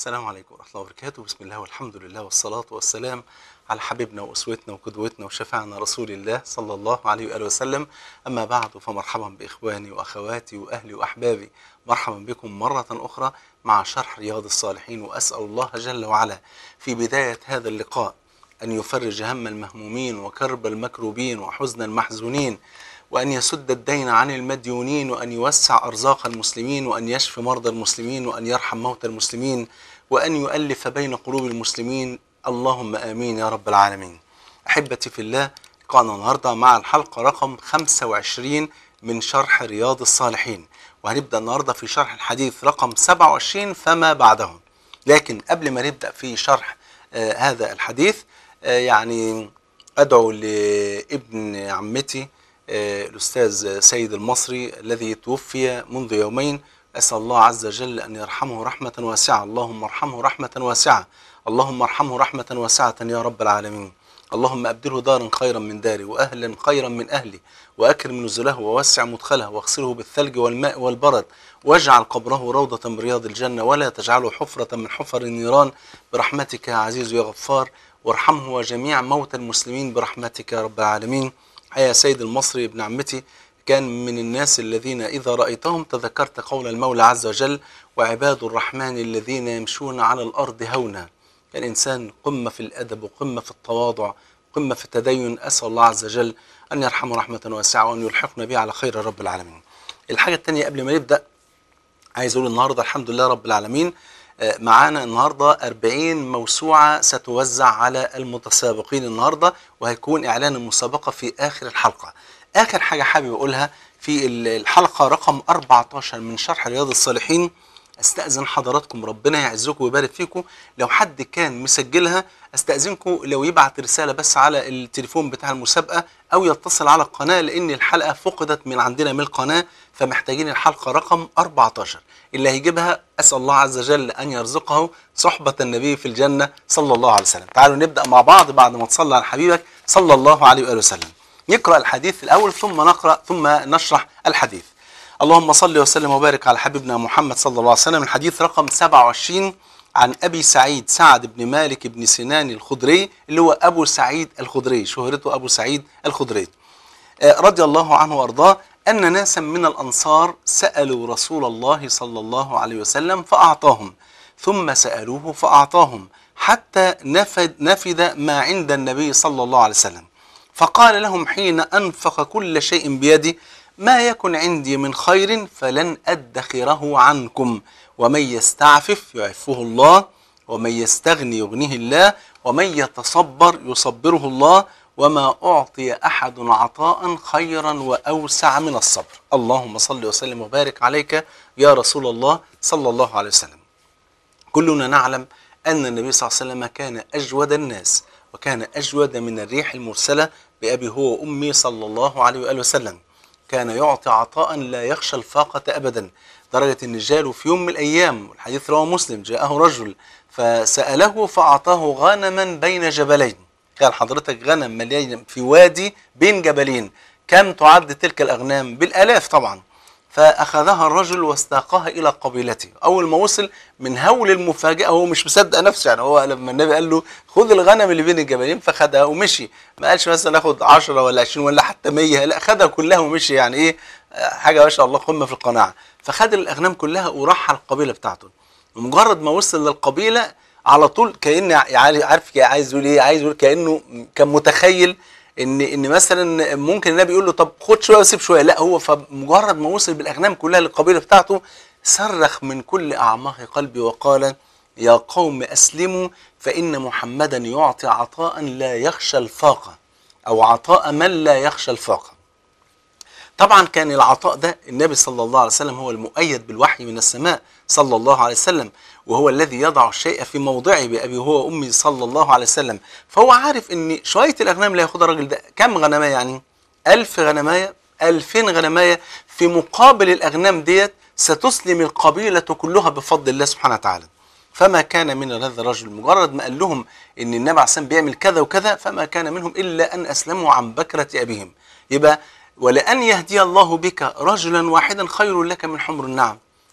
السلام عليكم ورحمة الله وبركاته بسم الله والحمد لله والصلاة والسلام على حبيبنا وأسوتنا وقدوتنا وشفعنا رسول الله صلى الله عليه وآله وسلم أما بعد فمرحبا بإخواني وأخواتي وأهلي وأحبابي مرحبا بكم مرة أخرى مع شرح رياض الصالحين وأسأل الله جل وعلا في بداية هذا اللقاء أن يفرج هم المهمومين وكرب المكروبين وحزن المحزونين وأن يسد الدين عن المديونين وأن يوسع أرزاق المسلمين وأن يشفي مرضى المسلمين وأن يرحم موتى المسلمين وأن يؤلف بين قلوب المسلمين اللهم آمين يا رب العالمين أحبتي في الله لقاءنا النهاردة مع الحلقة رقم 25 من شرح رياض الصالحين وهنبدأ النهاردة في شرح الحديث رقم 27 فما بعده لكن قبل ما نبدأ في شرح آه هذا الحديث آه يعني أدعو لابن عمتي آه الأستاذ سيد المصري الذي توفي منذ يومين أسأل الله عز وجل أن يرحمه رحمة واسعة اللهم ارحمه رحمة واسعة اللهم ارحمه رحمة واسعة يا رب العالمين اللهم أبدله دارا خيرا من داري وأهلا خيرا من أهلي وأكرم نزله ووسع مدخله واغسله بالثلج والماء والبرد واجعل قبره روضة من رياض الجنة ولا تجعله حفرة من حفر النيران برحمتك يا عزيز يا غفار وارحمه وجميع موتى المسلمين برحمتك يا رب العالمين يا سيد المصري ابن عمتي كان من الناس الذين إذا رأيتهم تذكرت قول المولى عز وجل وعباد الرحمن الذين يمشون على الأرض هونا كان إنسان قمة في الأدب وقمة في التواضع قمة في التدين أسأل الله عز وجل أن يرحمه رحمة واسعة وأن يلحقنا به على خير رب العالمين الحاجة الثانية قبل ما نبدأ عايز أقول النهاردة الحمد لله رب العالمين معانا النهاردة 40 موسوعة ستوزع على المتسابقين النهاردة وهيكون إعلان المسابقة في آخر الحلقة آخر حاجة حابب أقولها في الحلقة رقم 14 من شرح رياض الصالحين استأذن حضراتكم ربنا يعزكم ويبارك فيكم لو حد كان مسجلها استأذنكم لو يبعت رسالة بس على التليفون بتاع المسابقة أو يتصل على القناة لأن الحلقة فقدت من عندنا من القناة فمحتاجين الحلقة رقم 14 اللي هيجيبها أسأل الله عز وجل أن يرزقه صحبة النبي في الجنة صلى الله عليه وسلم تعالوا نبدأ مع بعض بعد ما تصلى على حبيبك صلى الله عليه وآله وسلم نقرأ الحديث الأول ثم نقرأ ثم نشرح الحديث اللهم صل وسلم وبارك على حبيبنا محمد صلى الله عليه وسلم الحديث رقم 27 عن أبي سعيد سعد بن مالك بن سنان الخدري اللي هو أبو سعيد الخدري شهرته أبو سعيد الخدري رضي الله عنه وأرضاه أن ناسا من الأنصار سألوا رسول الله صلى الله عليه وسلم فأعطاهم ثم سألوه فأعطاهم حتى نفد, نفد ما عند النبي صلى الله عليه وسلم فقال لهم حين أنفق كل شيء بيدي ما يكن عندي من خير فلن أدخره عنكم ومن يستعفف يعفه الله ومن يستغني يغنيه الله ومن يتصبر يصبره الله وما أعطي أحد عطاء خيرا وأوسع من الصبر اللهم صل وسلم وبارك عليك يا رسول الله صلى الله عليه وسلم كلنا نعلم أن النبي صلى الله عليه وسلم كان أجود الناس وكان أجود من الريح المرسلة بأبي هو وأمي صلى الله عليه وآله وسلم كان يعطي عطاء لا يخشى الفاقة أبدا درجة أن جاله في يوم من الأيام والحديث رواه مسلم جاءه رجل فسأله فأعطاه غنما بين جبلين قال حضرتك غنم مليان في وادي بين جبلين كم تعد تلك الأغنام بالآلاف طبعا فأخذها الرجل واستاقها إلى قبيلته أول ما وصل من هول المفاجأة هو مش مصدق نفسه يعني هو لما النبي قال له خذ الغنم اللي بين الجبلين فخدها ومشي ما قالش مثلا اخد 10 ولا 20 ولا حتى 100 لا خدها كلها ومشي يعني ايه حاجة ما شاء الله قمة في القناعة فخد الأغنام كلها وراح على القبيلة بتاعته ومجرد ما وصل للقبيلة على طول كأن عارف عايز يقول ايه عايز يقول كأنه كان متخيل ان ان مثلا ممكن النبي يقول له طب خد شويه وسيب شويه لا هو فمجرد ما وصل بالاغنام كلها للقبيله بتاعته صرخ من كل اعماق قلبي وقال يا قوم اسلموا فان محمدا يعطي عطاء لا يخشى الفاقه او عطاء من لا يخشى الفاقه طبعا كان العطاء ده النبي صلى الله عليه وسلم هو المؤيد بالوحي من السماء صلى الله عليه وسلم وهو الذي يضع الشيء في موضعه بأبي هو وأمي صلى الله عليه وسلم فهو عارف ان شوية الأغنام اللي هياخدها الراجل ده كم غنماية يعني ألف غنماية ألفين غنماية في مقابل الأغنام ديت ستسلم القبيلة كلها بفضل الله سبحانه وتعالى فما كان من هذا الرجل مجرد ما قال لهم ان النبي عليه الصلاه بيعمل كذا وكذا فما كان منهم الا ان اسلموا عن بكره ابيهم يبقى ولان يهدي الله بك رجلا واحدا خير لك من حمر النعم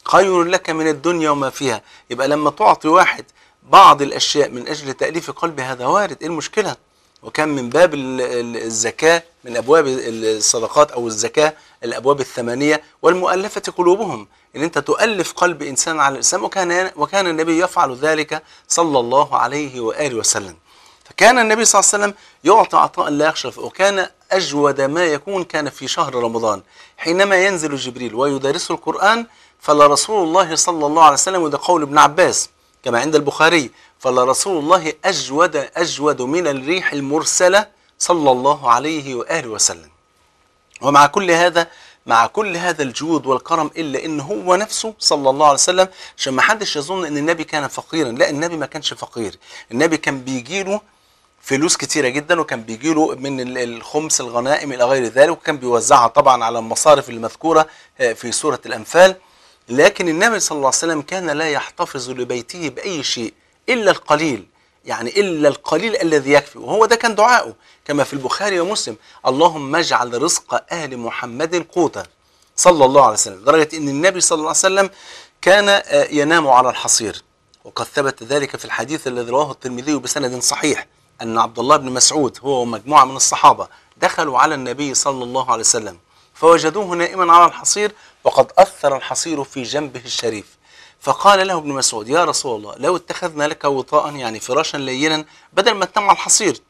خير لك من الدنيا وما فيها يبقى لما تعطي واحد بعض الاشياء من اجل تاليف قلب هذا وارد ايه المشكله وكان من باب ال- ال- الزكاه من ابواب الصدقات او الزكاه الابواب الثمانيه والمؤلفه قلوبهم ان انت تؤلف قلب انسان على الاسلام وكان وكان النبي يفعل ذلك صلى الله عليه واله وسلم فكان النبي صلى الله عليه وسلم يعطي عطاء لا يخشى وكان أجود ما يكون كان في شهر رمضان حينما ينزل جبريل ويدرس القرآن فلرسول الله صلى الله عليه وسلم وده قول ابن عباس كما عند البخاري فلرسول الله أجود أجود من الريح المرسلة صلى الله عليه وآله وسلم ومع كل هذا مع كل هذا الجود والكرم الا ان هو نفسه صلى الله عليه وسلم عشان ما حدش يظن ان النبي كان فقيرا لا النبي ما كانش فقير النبي كان بيجي له فلوس كتيرة جدا وكان بيجي له من ال- الخمس الغنائم إلى غير ذلك وكان بيوزعها طبعا على المصارف المذكورة آه، في سورة الأنفال لكن النبي صلى الله عليه وسلم كان لا يحتفظ لبيته بأي شيء إلا القليل يعني إلا القليل الذي يكفي وهو ده كان دعائه كما في البخاري ومسلم اللهم اجعل رزق آل محمد قوتا صلى الله عليه وسلم لدرجة أن النبي صلى الله عليه وسلم كان آه، ينام على الحصير وقد ثبت ذلك في الحديث الذي رواه الترمذي بسند صحيح أن عبد الله بن مسعود هو ومجموعة من الصحابة دخلوا على النبي صلى الله عليه وسلم فوجدوه نائما على الحصير وقد أثر الحصير في جنبه الشريف فقال له ابن مسعود يا رسول الله لو اتخذنا لك وطاء يعني فراشا لينا بدل ما تنام على الحصير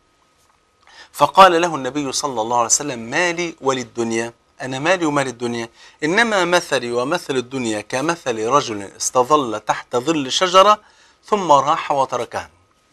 فقال له النبي صلى الله عليه وسلم مالي وللدنيا أنا مالي ومال الدنيا إنما مثلي ومثل الدنيا كمثل رجل استظل تحت ظل شجرة ثم راح وتركها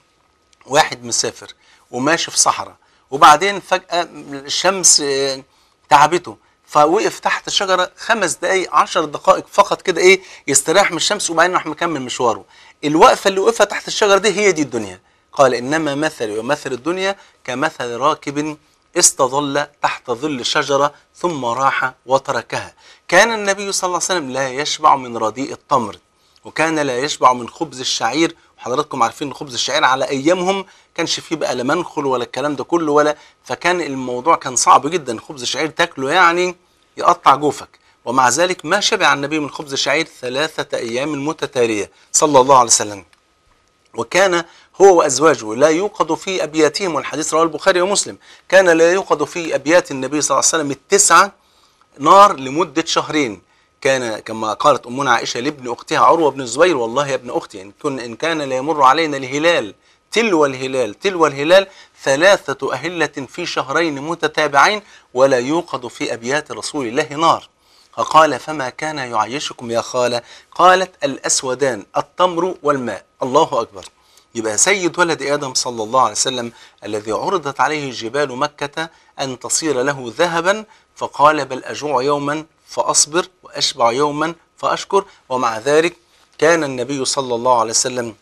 واحد مسافر وماشي في صحراء وبعدين فجأة الشمس آه، تعبته فوقف تحت الشجرة خمس دقايق عشر دقائق فقط كده ايه يستريح من الشمس وبعدين راح مكمل مشواره الوقفة اللي وقفها تحت الشجرة دي هي دي الدنيا قال إنما مثلي ومثل الدنيا كمثل راكب استظل تحت ظل شجرة ثم راح وتركها كان النبي صلى الله عليه وسلم لا يشبع من رديء التمر وكان لا يشبع من خبز الشعير وحضراتكم عارفين ان خبز الشعير على ايامهم كانش فيه بقى لا منخل ولا الكلام ده كله ولا فكان الموضوع كان صعب جدا خبز الشعير تاكله يعني يقطع جوفك ومع ذلك ما شبع النبي من خبز الشعير ثلاثة أيام متتالية صلى الله عليه وسلم وكان هو وازواجه لا يوقد في ابياتهم والحديث رواه البخاري ومسلم كان لا يوقد في ابيات النبي صلى الله عليه وسلم التسعه نار لمده شهرين كان كما قالت امنا عائشه لابن اختها عروه بن الزبير والله يا ابن اختي ان كن ان كان لا يمر علينا الهلال تلو الهلال تلو الهلال ثلاثه اهله في شهرين متتابعين ولا يوقد في ابيات رسول الله نار فقال فما كان يعيشكم يا خالة قالت الأسودان التمر والماء الله أكبر يبقى سيد ولد آدم صلى الله عليه وسلم الذي عرضت عليه جبال مكة أن تصير له ذهبا فقال بل أجوع يوما فأصبر وأشبع يوما فأشكر ومع ذلك كان النبي صلى الله عليه وسلم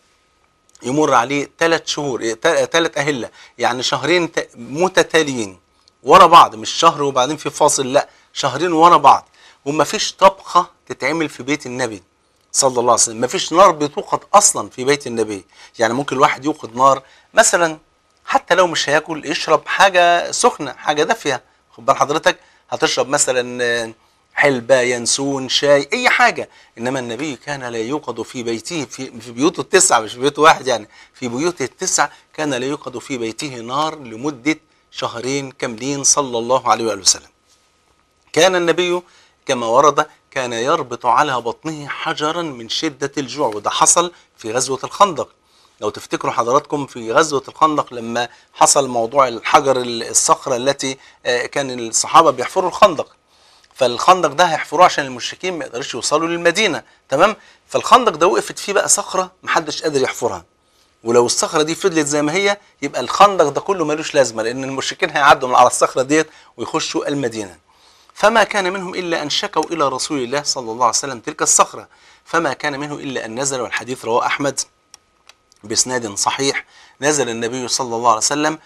يمر عليه ثلاث شهور ثلاث أهلة يعني شهرين ت- متتاليين ورا بعض مش شهر وبعدين في فاصل لا شهرين ورا بعض وما فيش طبخة تتعمل في بيت النبي صلى الله عليه وسلم ما فيش نار بتوقد أصلا في بيت النبي يعني ممكن الواحد يوقد نار مثلا حتى لو مش هياكل يشرب حاجة سخنة حاجة دافية خد بال حضرتك هتشرب مثلا آه، حلبة ينسون شاي أي حاجة إنما النبي كان لا يوقد في بيته في, في بيوته التسعة مش في بيت واحد يعني في بيوته التسعة كان لا يوقد في بيته نار لمدة شهرين كاملين صلى الله عليه وآله وسلم كان النبي كما ورد كان يربط على بطنه حجرا من شدة الجوع وده حصل في غزوة الخندق لو تفتكروا حضراتكم في غزوة الخندق لما حصل موضوع الحجر الصخرة التي آه، كان الصحابة بيحفروا الخندق فالخندق ده هيحفروه عشان المشركين ما يقدروش يوصلوا للمدينة تمام فالخندق ده وقفت فيه بقى صخرة محدش قادر يحفرها ولو الصخرة دي فضلت زي ما هي يبقى الخندق ده كله ملوش لازمة لأن المشركين هيعدوا من على الصخرة ديت ويخشوا المدينة فما كان منهم إلا أن شكوا إلى رسول الله صلى الله عليه وسلم تلك الصخرة فما كان منه إلا أن نزل والحديث رواه أحمد بإسناد صحيح نزل النبي صلى الله عليه وسلم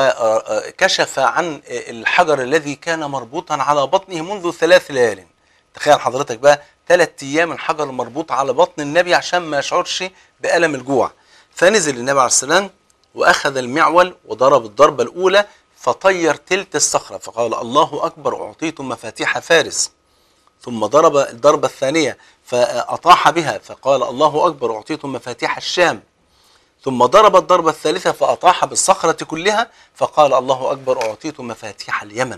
وكشف عن الحجر الذي كان مربوطا على بطنه منذ ثلاث ليال تخيل حضرتك بقى ثلاث أيام الحجر مربوط على بطن النبي عشان ما يشعرش بألم الجوع فنزل النبي عليه السلام وأخذ المعول وضرب الضربة الأولى فطير تلت الصخرة فقال الله أكبر أعطيت مفاتيح فارس ثم ضرب الضربة الثانية فأطاح بها فقال الله أكبر أعطيتم مفاتيح الشام ثم ضرب الضربة الثالثة فأطاح بالصخرة كلها فقال الله أكبر أعطيتم مفاتيح اليمن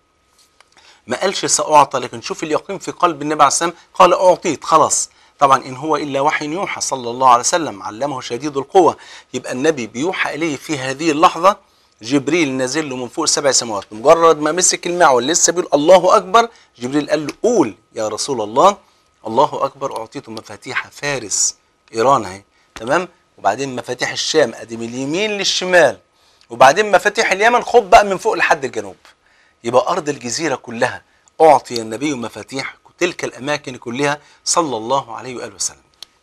ما قالش سأعطى لكن شوف اليقين في قلب النبي عليه السلام قال أعطيت خلاص طبعا إن هو إلا وحي يوحى صلى الله عليه وسلم علمه شديد القوة يبقى النبي بيوحى إليه في هذه اللحظة جبريل نازل له من فوق سبع سماوات مجرد ما مسك المعول لسه بيقول الله أكبر جبريل قال له قول يا رسول الله الله أكبر أعطيته مفاتيح فارس إيران أهي تمام وبعدين مفاتيح الشام ادي من اليمين للشمال وبعدين مفاتيح اليمن خد بقى من فوق لحد الجنوب يبقى ارض الجزيره كلها اعطي النبي مفاتيح تلك الاماكن كلها صلى الله عليه واله وسلم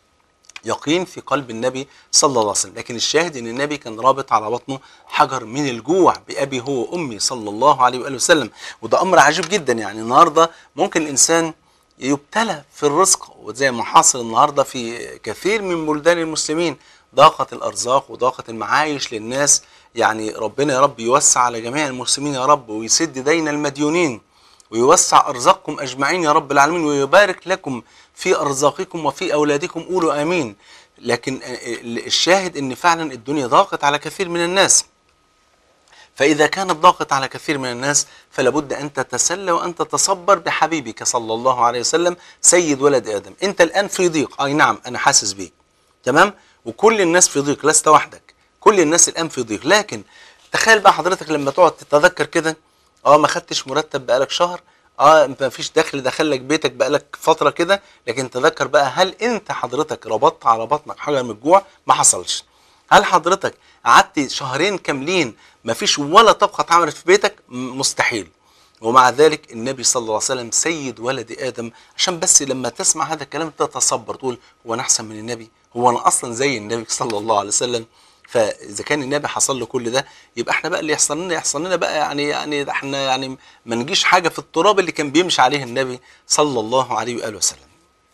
يقين في قلب النبي صلى الله عليه وسلم لكن الشاهد ان النبي كان رابط على بطنه حجر من الجوع بابي هو وامي صلى الله عليه واله وسلم وده امر عجيب جدا يعني النهارده ممكن الانسان يبتلى في الرزق وزي ما حاصل النهارده في كثير من بلدان المسلمين ضاقت الارزاق وضاقت المعايش للناس يعني ربنا يا رب يوسع على جميع المسلمين يا رب ويسد دين المديونين ويوسع ارزاقكم اجمعين يا رب العالمين ويبارك لكم في ارزاقكم وفي اولادكم قولوا امين لكن الشاهد ان فعلا الدنيا ضاقت على كثير من الناس فإذا كانت ضاقت على كثير من الناس فلا بد أن تتسلى وأن تتصبر بحبيبك صلى الله عليه وسلم سيد ولد آدم أنت الآن في ضيق أي نعم أنا حاسس بيك تمام وكل الناس في ضيق لست وحدك كل الناس الآن في ضيق لكن تخيل بقى حضرتك لما تقعد تتذكر كده اه ما خدتش مرتب بقالك شهر اه ما فيش دخل دخلك بيتك بقالك فتره كده لكن تذكر بقى هل انت حضرتك ربطت على بطنك حاجه من الجوع ما حصلش هل حضرتك قعدت شهرين كاملين ما فيش ولا طبخه اتعملت في بيتك مستحيل ومع ذلك النبي صلى الله عليه وسلم سيد ولد ادم عشان بس لما تسمع هذا الكلام تتصبر تقول هو انا احسن من النبي هو انا اصلا زي النبي صلى الله عليه وسلم فاذا كان النبي حصل له كل ده يبقى احنا بقى اللي يحصل لنا يحصل لنا بقى يعني يعني احنا يعني ما نجيش حاجه في التراب اللي كان بيمشي عليه النبي صلى الله عليه واله وسلم.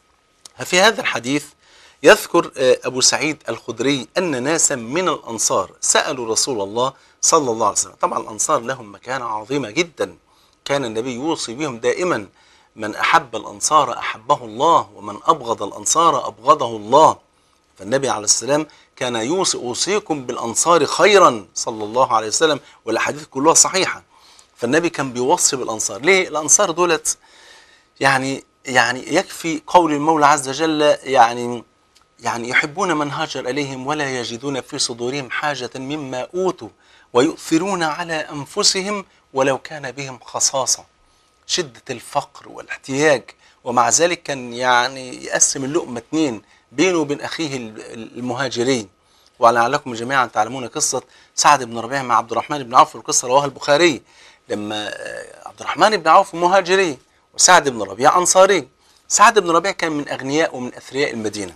ففي هذا الحديث يذكر ابو سعيد الخدري ان ناسا من الانصار سالوا رسول الله صلى الله عليه وسلم، طبعا الانصار لهم مكانه عظيمه جدا كان النبي يوصي بهم دائما من احب الانصار احبه الله ومن ابغض الانصار ابغضه الله. فالنبي عليه السلام كان يوصي اوصيكم بالانصار خيرا صلى الله عليه وسلم والاحاديث كلها صحيحه. فالنبي كان بيوصي بالانصار، ليه؟ الانصار دولت يعني يعني يكفي قول المولى عز وجل يعني يعني يحبون من هاجر اليهم ولا يجدون في صدورهم حاجه مما اوتوا ويؤثرون على انفسهم ولو كان بهم خصاصه. شده الفقر والاحتياج ومع ذلك كان يعني يقسم اللقمه اتنين بينه وبين اخيه المهاجرين ولعلكم جميعا تعلمون قصه سعد بن ربيعه مع عبد الرحمن بن عوف القصه رواها البخاري لما عبد الرحمن بن عوف مهاجري وسعد بن ربيعه انصاري سعد بن ربيعه كان من اغنياء ومن اثرياء المدينه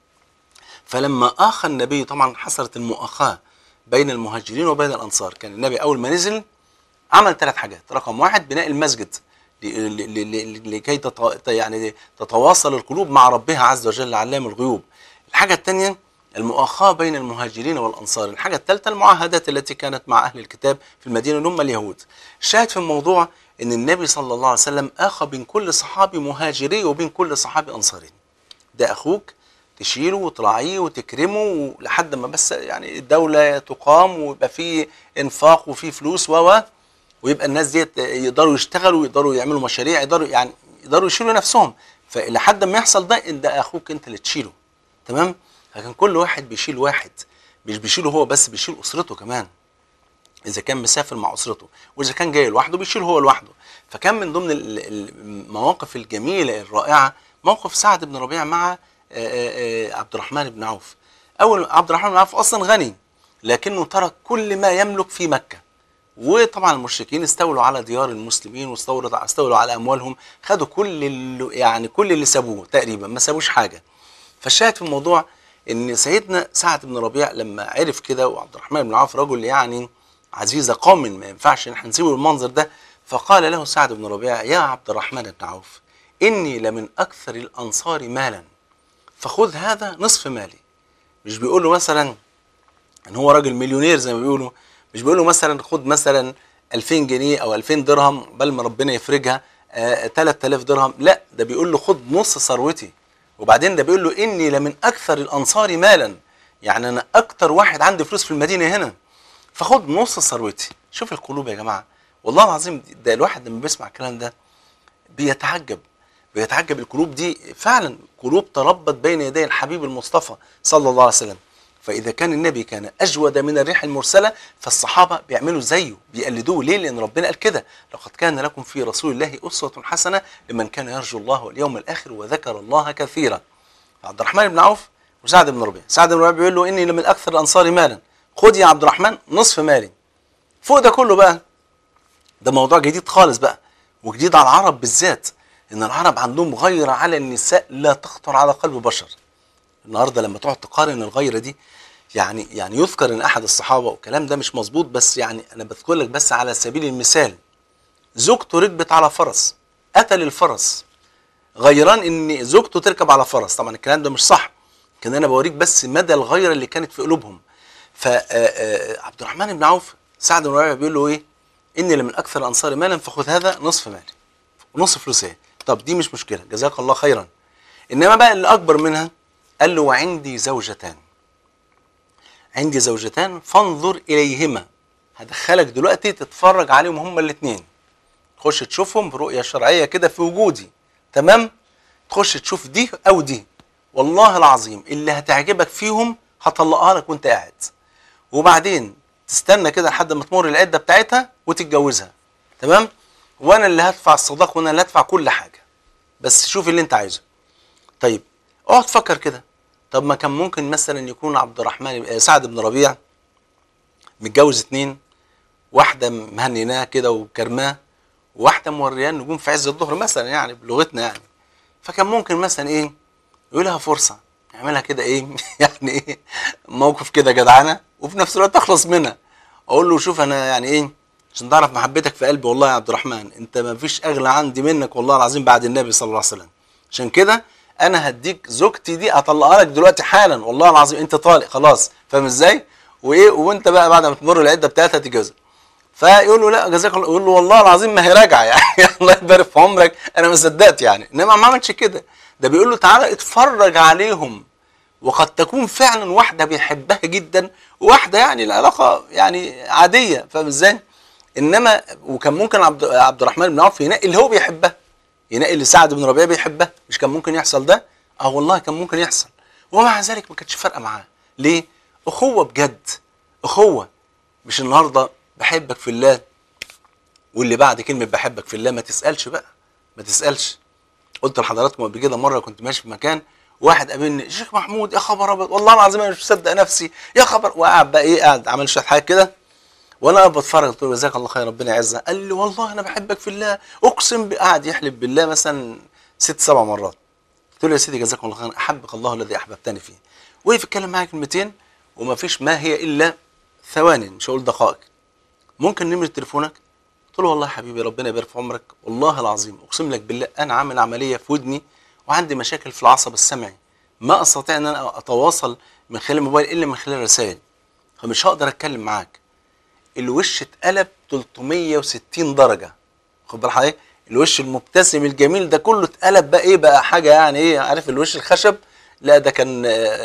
فلما اخى النبي طبعا حصلت المؤاخاه بين المهاجرين وبين الانصار كان النبي اول ما نزل عمل ثلاث حاجات رقم واحد بناء المسجد لكي يعني تتواصل القلوب مع ربها عز وجل علام الغيوب الحاجة الثانية المؤاخاة بين المهاجرين والأنصار الحاجة الثالثة المعاهدات التي كانت مع أهل الكتاب في المدينة اللي هم اليهود الشاهد في الموضوع أن النبي صلى الله عليه وسلم أخى بين كل صحابي مهاجري وبين كل صحابي أنصاري ده أخوك تشيله وتراعيه وتكرمه لحد ما بس يعني الدولة تقام ويبقى فيه إنفاق وفيه فلوس و ويبقى الناس ديت يقدروا يشتغلوا يقدروا يعملوا مشاريع يقدروا يعني يقدروا يشيلوا نفسهم فلحد ما يحصل ده ده اخوك انت اللي تشيله تمام لكن كل واحد بيشيل واحد مش بيشيله هو بس بيشيل اسرته كمان اذا كان مسافر مع اسرته واذا كان جاي لوحده بيشيل هو لوحده فكان من ضمن المواقف الجميله الرائعه موقف سعد بن ربيعه مع عبد الرحمن بن عوف اول عبد الرحمن بن عوف اصلا غني لكنه ترك كل ما يملك في مكه وطبعا المشركين استولوا على ديار المسلمين واستولوا استولوا على اموالهم خدوا كل اللي يعني كل اللي سابوه تقريبا ما سابوش حاجه فالشاهد في الموضوع ان سيدنا سعد بن ربيع لما عرف كده وعبد الرحمن بن عوف رجل يعني عزيز قوم ما ينفعش ان احنا نسيبه المنظر ده فقال له سعد بن ربيع يا عبد الرحمن بن عوف اني لمن اكثر الانصار مالا فخذ هذا نصف مالي مش بيقول له مثلا ان هو راجل مليونير زي ما بيقولوا مش بيقول له مثلا خد مثلا 2000 جنيه او 2000 درهم بل ما ربنا يفرجها آه 3000 درهم لا ده بيقول له خد نص ثروتي وبعدين ده بيقول له اني لمن اكثر الانصار مالا يعني انا اكتر واحد عندي فلوس في المدينه هنا فخد نص ثروتي شوف القلوب يا جماعه والله العظيم ده الواحد لما بيسمع الكلام ده بيتعجب بيتعجب القلوب دي فعلا قلوب تربت بين يدي الحبيب المصطفى صلى الله عليه وسلم فاذا كان النبي كان اجود من الريح المرسله فالصحابه بيعملوا زيه بيقلدوه ليه لان ربنا قال كده لقد كان لكم في رسول الله اسوه حسنه لمن كان يرجو الله واليوم الاخر وذكر الله كثيرا عبد الرحمن بن عوف وسعد بن ربيعه سعد بن ربيعه بيقول له اني لمن اكثر الانصار مالا خد يا عبد الرحمن نصف مالي فوق ده كله بقى ده موضوع جديد خالص بقى وجديد على العرب بالذات ان العرب عندهم غيره على النساء لا تخطر على قلب بشر النهارده لما تقعد تقارن الغيره دي يعني يعني يذكر ان احد الصحابه والكلام ده مش مظبوط بس يعني انا بذكر لك بس على سبيل المثال زوجته ركبت على فرس قتل الفرس غيران ان زوجته تركب على فرس طبعا الكلام ده مش صح كان انا بوريك بس مدى الغيره اللي كانت في قلوبهم فعبد الرحمن بن عوف سعد بن ربيعه بيقول له ايه اني لمن اكثر الانصار مالا فخذ هذا نصف مالي نص فلوسي طب دي مش مشكله جزاك الله خيرا انما بقى اللي اكبر منها قال له وعندي زوجتان عندي زوجتان فانظر اليهما هدخلك دلوقتي تتفرج عليهم هما الاثنين تخش تشوفهم برؤيه شرعيه كده في وجودي تمام تخش تشوف دي او دي والله العظيم اللي هتعجبك فيهم هطلقها لك وانت قاعد وبعدين تستنى كده لحد ما تمر العده بتاعتها وتتجوزها تمام وانا اللي هدفع الصداق وانا اللي هدفع كل حاجه بس شوف اللي انت عايزه طيب اقعد فكر كده طب ما كان ممكن مثلا يكون عبد الرحمن سعد بن ربيع متجوز اتنين واحده مهنناه كده وكرماه وواحده مورياه النجوم في عز الظهر مثلا يعني بلغتنا يعني فكان ممكن مثلا ايه يقول لها فرصه يعملها كده ايه يعني ايه موقف كده جدعانه وفي نفس الوقت اخلص منها اقول له شوف انا يعني ايه عشان تعرف محبتك في قلبي والله يا عبد الرحمن انت ما فيش اغلى عندي منك والله العظيم بعد النبي صلى الله عليه وسلم عشان كده انا هديك زوجتي دي اطلقها لك دلوقتي حالا والله العظيم انت طالق خلاص فاهم ازاي وايه وانت بقى بعد ما تمر العده بتاعتها تتجوزها فيقول له لا جزاك الله يقول له والله العظيم ما هي راجعه يعني الله يبارك في عمرك انا ما صدقت يعني انما ما عملش كده ده بيقول له تعالى اتفرج عليهم وقد تكون فعلا واحده بيحبها جدا وواحده يعني العلاقه يعني عاديه فاهم ازاي؟ انما وكان ممكن عبد عبد الرحمن بن عوف ينقي اللي هو بيحبها ينقي اللي سعد بن ربيعه بيحبها مش كان ممكن يحصل ده؟ اه والله كان ممكن يحصل ومع ذلك ما كانتش فارقه معاه ليه؟ اخوه بجد اخوه مش النهارده بحبك في الله واللي بعد كلمه بحبك في الله ما تسالش بقى ما تسالش قلت لحضراتكم قبل كده مره كنت ماشي في مكان واحد قابلني شيخ محمود يا خبر ابيض والله العظيم انا مش مصدق نفسي يا خبر وقعد بقى ايه قاعد عمل شويه حاجات كده وانا بتفرج قلت له جزاك الله خير ربنا يعزها قال لي والله انا بحبك في الله اقسم قاعد يحلف بالله مثلا ست سبع مرات قلت له يا سيدي جزاك الله خير احبك الله الذي احببتني فيه وقف يتكلم معايا كلمتين وما فيش ما هي الا ثواني مش هقول دقائق ممكن نمره تليفونك قلت له والله يا حبيبي ربنا يبارك في عمرك والله العظيم اقسم لك بالله انا عامل عمليه في ودني وعندي مشاكل في العصب السمعي ما استطيع ان انا اتواصل من خلال الموبايل الا من خلال الرسائل فمش هقدر اتكلم معاك الوش اتقلب 360 درجه خد بال حضرتك الوش المبتسم الجميل ده كله اتقلب بقى ايه بقى حاجه يعني ايه عارف الوش الخشب لا ده كان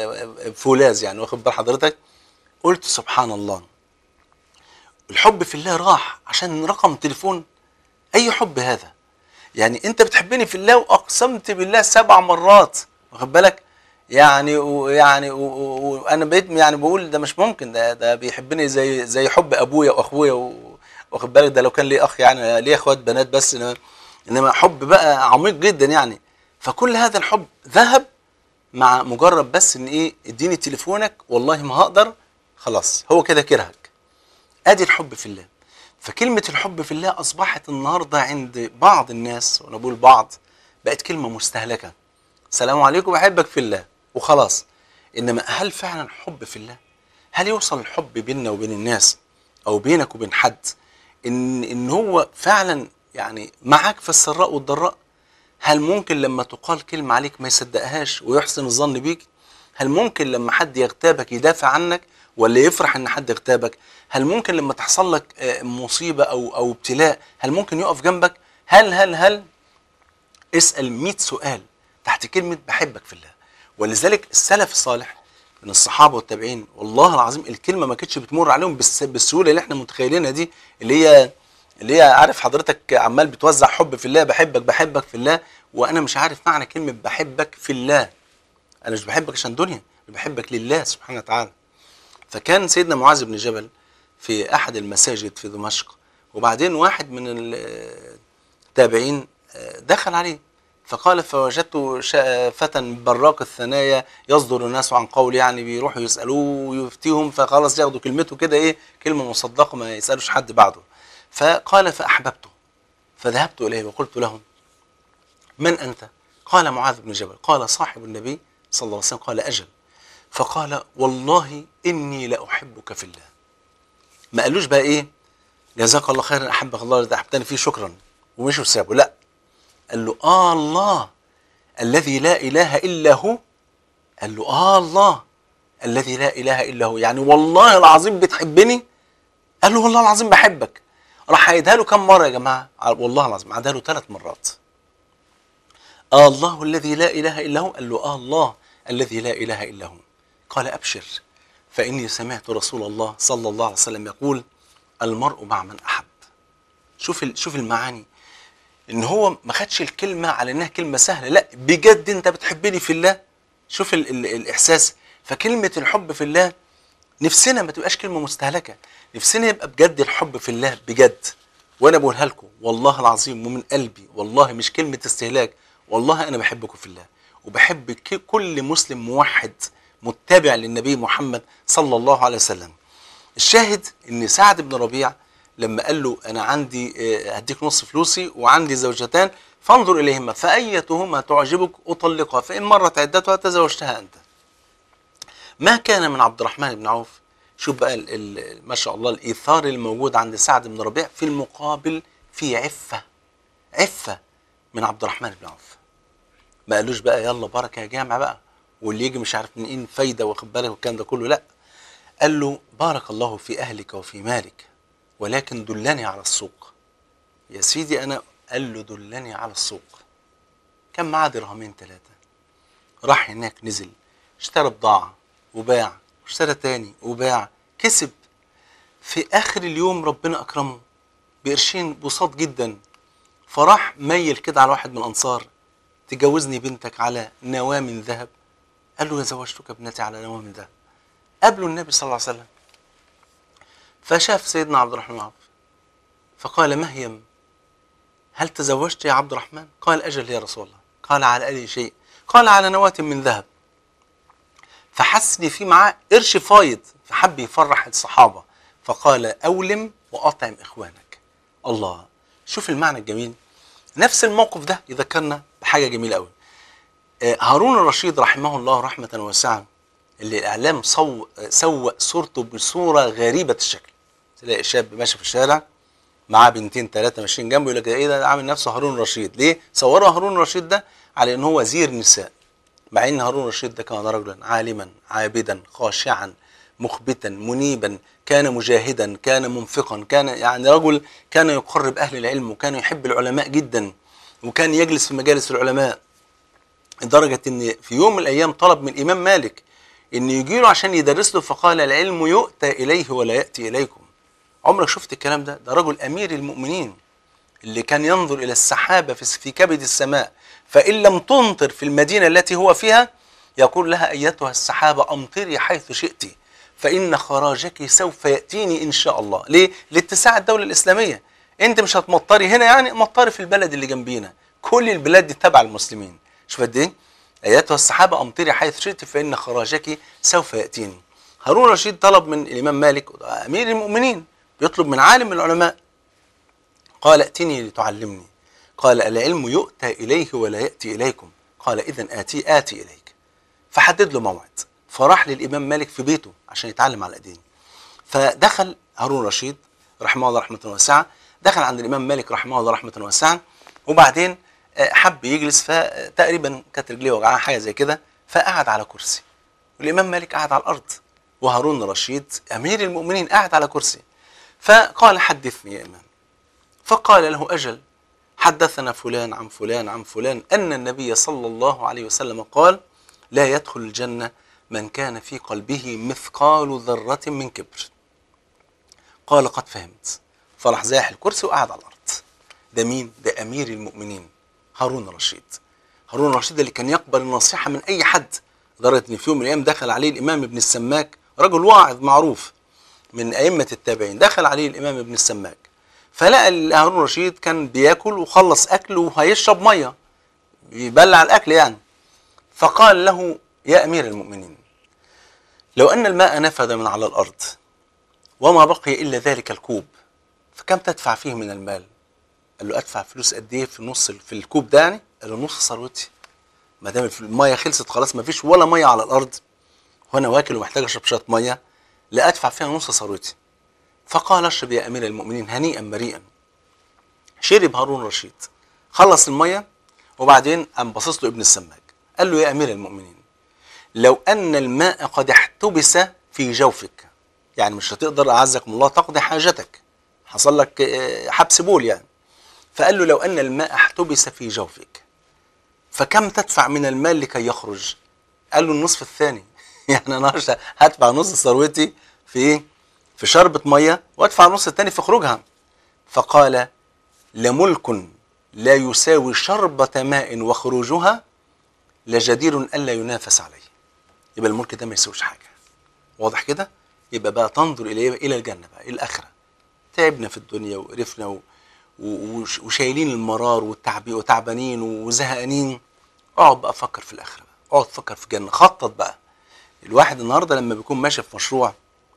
فولاذ يعني واخد بال حضرتك قلت سبحان الله الحب في الله راح عشان رقم تليفون اي حب هذا يعني انت بتحبني في الله واقسمت بالله سبع مرات واخد بالك يعني ويعني وانا بقيت يعني بقول ده مش ممكن ده ده بيحبني زي زي حب ابويا واخويا واخد بالك ده لو كان لي اخ يعني ليه اخوات بنات بس انما انما حب بقى عميق جدا يعني فكل هذا الحب ذهب مع مجرد بس ان ايه اديني تليفونك والله ما هقدر خلاص هو كده كرهك ادي الحب في الله فكلمة الحب في الله أصبحت النهاردة عند بعض الناس وأنا بقول بعض بقت كلمة مستهلكة السلام عليكم بحبك في الله وخلاص إنما هل فعلا حب في الله هل يوصل الحب بيننا وبين الناس أو بينك وبين حد إن إن هو فعلا يعني معاك في السراء والضراء هل ممكن لما تقال كلمة عليك ما يصدقهاش ويحسن الظن بيك هل ممكن لما حد يغتابك يدافع عنك ولا يفرح ان حد اغتابك هل ممكن لما تحصل لك مصيبه او او ابتلاء هل ممكن يقف جنبك هل هل هل اسال 100 سؤال تحت كلمه بحبك في الله ولذلك السلف الصالح من الصحابه والتابعين والله العظيم الكلمه ما كانتش بتمر عليهم بالس- بالسهوله اللي احنا متخيلينها دي اللي هي اللي هي عارف حضرتك عمال بتوزع حب في الله بحبك بحبك في الله وانا مش عارف معنى كلمه بحبك في الله انا مش بحبك عشان دنيا أنا بحبك لله سبحانه وتعالى فكان سيدنا معاذ بن جبل في احد المساجد في دمشق وبعدين واحد من ال- التابعين آه، دخل عليه فقال فوجدت شا- فتى براق الثنايا يصدر الناس عن قول يعني بيروحوا يسالوه ويفتيهم فخلاص ياخدوا كلمته كده ايه كلمه مصدقه ما يسالوش حد بعده فقال فاحببته فذهبت اليه وقلت له من انت؟ قال معاذ بن جبل قال صاحب النبي صلى الله عليه وسلم قال اجل فقال والله اني لاحبك في الله ما قالوش بقى ايه جزاك الله خيرا احبك الله ده احبتني فيه شكرا ومش وسابه لا قال له اه الله الذي لا اله الا هو قال له اه الله الذي لا اله الا هو يعني والله العظيم بتحبني قال له والله العظيم بحبك راح عيدها له كم مره يا جماعه والله العظيم عيدها له ثلاث مرات آه الله الذي لا إله إلا هو قال له آه الله الذي لا إله إلا هو قال أبشر فإني سمعت رسول الله صلى الله عليه وسلم يقول المرء مع من أحب شوف ال- شوف المعاني ان هو ما خدش الكلمه على انها كلمه سهله لا بجد انت بتحبني في الله شوف ال ال الاحساس فكلمه الحب في الله نفسنا ما تبقاش كلمه مستهلكه نفسنا يبقى بجد الحب في الله بجد وانا بقولها لكم والله العظيم ومن قلبي والله مش كلمه استهلاك والله انا بحبكم في الله وبحب ك- كل مسلم موحد متبع للنبي محمد صلى الله عليه وسلم الشاهد ان سعد بن ربيع لما قال له انا عندي آه، هديك نص فلوسي وعندي زوجتان فانظر اليهما فايتهما تعجبك اطلقها فان مرت عدتها تزوجتها انت ما كان من عبد الرحمن بن عوف شوف بقى ال ال ما شاء الله الايثار الموجود عند سعد بن ربيع في المقابل في عفه عفه من عبد الرحمن بن عوف ما قالوش بقى يلا بركه يا جامع بقى واللي يجي مش عارف من ايه فايده واخد بالك والكلام ده كله لا قال له بارك الله في اهلك وفي مالك ولكن دلني على السوق يا سيدي انا قال له دلني على السوق كان معاه درهمين ثلاثه راح هناك نزل اشترى بضاعه وباع واشترى تاني وباع كسب في اخر اليوم ربنا اكرمه بقرشين بساط جدا فراح ميل كده على واحد من الانصار تجوزني بنتك على نواه من ذهب قال له زوجتك ابنتي على نواه من ذهب قابله النبي صلى الله عليه وسلم فشاف سيدنا عبد الرحمن بن عوف فقال مهيم هل تزوجت يا عبد الرحمن قال أجل يا رسول الله قال على أي شيء قال على نواة من ذهب فحسني في معاه قرش فايض فحب يفرح الصحابة فقال أولم وأطعم إخوانك الله شوف المعنى الجميل نفس الموقف ده يذكرنا بحاجة جميلة قوي آه، هارون الرشيد رحمه الله رحمة واسعة اللي الإعلام صو... سوء صورته بصورة غريبة الشكل تلاقي شاب ماشي في الشارع معاه بنتين ثلاثة ماشيين جنبه يقول لك ايه ده ده عامل نفسه هارون الرشيد ليه؟ صوروا هارون الرشيد ده على ان هو وزير نساء مع ان هارون الرشيد ده كان رجلا عالما عابدا خاشعا مخبتا منيبا كان مجاهدا كان منفقا كان يعني رجل كان يقرب اهل العلم وكان يحب العلماء جدا وكان يجلس في مجالس العلماء لدرجة ان في يوم من الايام طلب من الامام مالك ان يجي له عشان يدرس له فقال العلم يؤتى اليه ولا ياتي اليكم عمرك شفت الكلام ده ده رجل امير المؤمنين اللي كان ينظر الى السحابه في في كبد السماء فان لم تمطر في المدينه التي هو فيها يقول لها ايتها السحابه امطري حيث شئت فان خراجك سوف ياتيني ان شاء الله ليه لاتساع الدوله الاسلاميه انت مش هتمطري هنا يعني مطري في البلد اللي جنبينا كل البلاد دي تبع المسلمين شوف قد ايه ايتها السحابه امطري حيث شئت فان خراجك سوف ياتيني هارون الرشيد طلب من الامام مالك امير المؤمنين بيطلب من عالم من العلماء قال ائتني لتعلمني قال العلم يؤتى اليه ولا ياتي اليكم قال اذا اتي اتي اليك فحدد له موعد فراح للامام مالك في بيته عشان يتعلم على ايديه فدخل هارون الرشيد رحمه الله رحمه واسعه دخل عند الامام مالك رحمه الله رحمه واسعه وبعدين آه، حب يجلس فتقريبا كانت رجليه وجعاه حاجه زي كده فقعد على كرسي والامام مالك قعد على الارض وهارون الرشيد امير المؤمنين قاعد على كرسي فقال حدثني يا امام فقال له اجل حدثنا فلان عن فلان عن فلان أن النبي صلى الله عليه وسلم قال لا يدخل الجنة من كان في قلبه مثقال ذرة من كبر قال قد فهمت فراح زاح الكرسي وقعد على الأرض ده مين؟ ده أمير المؤمنين هارون الرشيد هارون الرشيد اللي كان يقبل النصيحة من أي حد لدرجة إن في يوم من الأيام دخل عليه الإمام ابن السماك رجل واعظ معروف من أئمة التابعين دخل عليه الإمام ابن السماك فلقى هارون الرشيد كان بياكل وخلص أكله وهيشرب مية يبلع الأكل يعني فقال له يا أمير المؤمنين لو أن الماء نفذ من على الأرض وما بقي إلا ذلك الكوب فكم تدفع فيه من المال قال له أدفع فلوس قد إيه في نص في الكوب ده يعني قال له نص ثروتي ما دام المية خلصت خلاص ما فيش ولا مية على الأرض وأنا واكل ومحتاج أشرب شوية مية لا أدفع فيها نص ثروتي فقال اشرب يا أمير المؤمنين هنيئا مريئا شرب هارون الرشيد خلص المية وبعدين قام باصص له ابن السماك قال له يا أمير المؤمنين لو أن الماء قد احتبس في جوفك يعني مش هتقدر أعزكم الله تقضي حاجتك حصل لك حبس بول يعني فقال له لو أن الماء احتبس في جوفك فكم تدفع من المال لكي يخرج قال له النصف الثاني يعني أنا هدفع نص ثروتي في إيه؟ في شربة مية وأدفع النص الثاني في خروجها فقال لملك لا يساوي شربة ماء وخروجها لجدير ألا ينافس عليه يبقى الملك ده ما يسويش حاجة واضح كده يبقى بقى تنظر إلى إلى الجنة بقى إلى الآخرة تعبنا في الدنيا وقرفنا و... و... وشايلين المرار والتعبي وتعبانين وزهقانين اقعد بقى فكر في الآخرة بقى اقعد فكر في الجنة خطط بقى الواحد النهارده لما بيكون ماشي في مشروع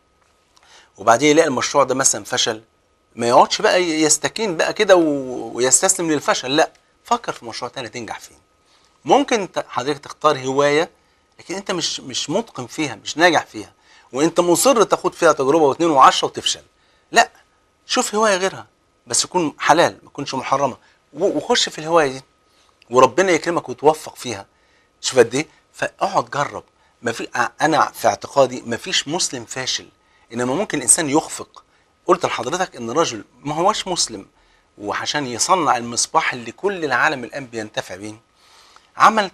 وبعدين يلاقي المشروع ده مثلا فشل ما يقعدش بقى يستكين بقى كده و... ويستسلم للفشل لا فكر في مشروع تاني تنجح فيه ممكن حضرتك تختار هوايه لكن انت مش مش متقن فيها مش ناجح فيها وانت مصر تاخد فيها تجربه واثنين وعشرة وتفشل لا شوف هوايه غيرها بس تكون حلال ما تكونش محرمه وخش في الهوايه دي وربنا يكرمك وتوفق فيها شوف قد ايه فاقعد جرب ما في انا في اعتقادي ما فيش مسلم فاشل انما ممكن الانسان يخفق قلت لحضرتك ان رجل ما هوش مسلم وعشان يصنع المصباح اللي كل العالم الان بينتفع بيه عمل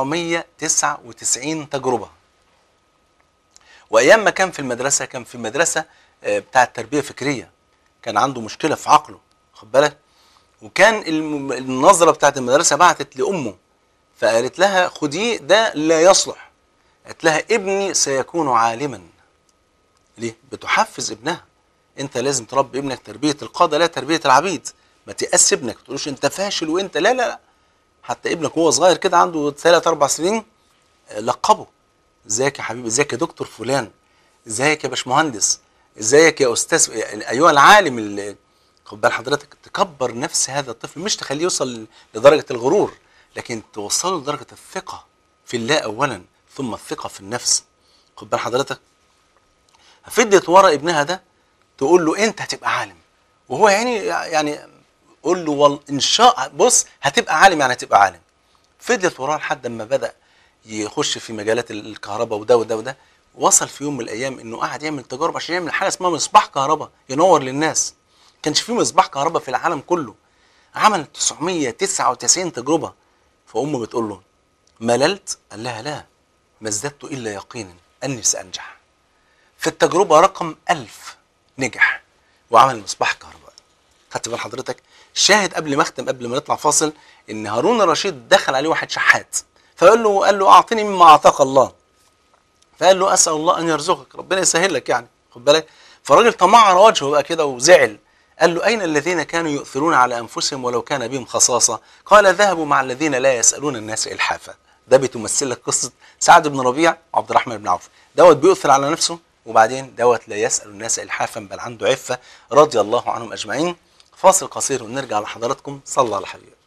999 تجربة وأيام ما كان في المدرسة كان في المدرسة بتاعة تربية فكرية كان عنده مشكلة في عقله خد بالك وكان النظرة بتاعة المدرسة بعتت لأمه فقالت لها خديه ده لا يصلح قالت لها ابني سيكون عالما ليه؟ بتحفز ابنها انت لازم تربي ابنك تربية القادة لا تربية العبيد ما تيأس ابنك ما تقولوش انت فاشل وانت لا لا لا حتى ابنك وهو صغير كده عنده ثلاث اربع سنين لقبه ازيك يا حبيبي ازيك يا دكتور فلان ازيك يا باشمهندس ازيك يا استاذ ايها العالم اللي خد بال حضرتك تكبر نفس هذا الطفل مش تخليه يوصل لدرجه الغرور لكن توصله لدرجه الثقه في الله اولا ثم الثقه في النفس خد بال حضرتك فضلت ورا ابنها ده تقول له انت هتبقى عالم وهو يعني يعني قول له وال ان شاء بص هتبقى عالم يعني هتبقى عالم فضلت وراه لحد ما بدا يخش في مجالات الكهرباء وده وده وده وصل في يوم من الايام انه قاعد يعمل تجارب عشان يعمل حاجه اسمها مصباح كهرباء ينور للناس كانش في مصباح كهرباء في العالم كله عمل 999 تجربه فامه بتقول له مللت قال لها لا ما ازددت الا يقينا اني سانجح في التجربه رقم ألف نجح وعمل مصباح كهرباء خدت بال حضرتك شاهد قبل ما اختم قبل ما نطلع فاصل ان هارون الرشيد دخل عليه واحد شحات فقال له قال له اعطني مما اعطاك الله فقال له اسال الله ان يرزقك ربنا يسهل لك يعني خد بالك فالراجل تمعر وجهه بقى كده وزعل قال له اين الذين كانوا يؤثرون على انفسهم ولو كان بهم خصاصه قال ذهبوا مع الذين لا يسالون الناس الحافا ده بتمثل لك قصه سعد بن ربيع وعبد الرحمن بن عوف دوت بيؤثر على نفسه وبعدين دوت لا يسال الناس الحافا بل عنده عفه رضي الله عنهم اجمعين فاصل قصير ونرجع لحضراتكم صلى على حبيبك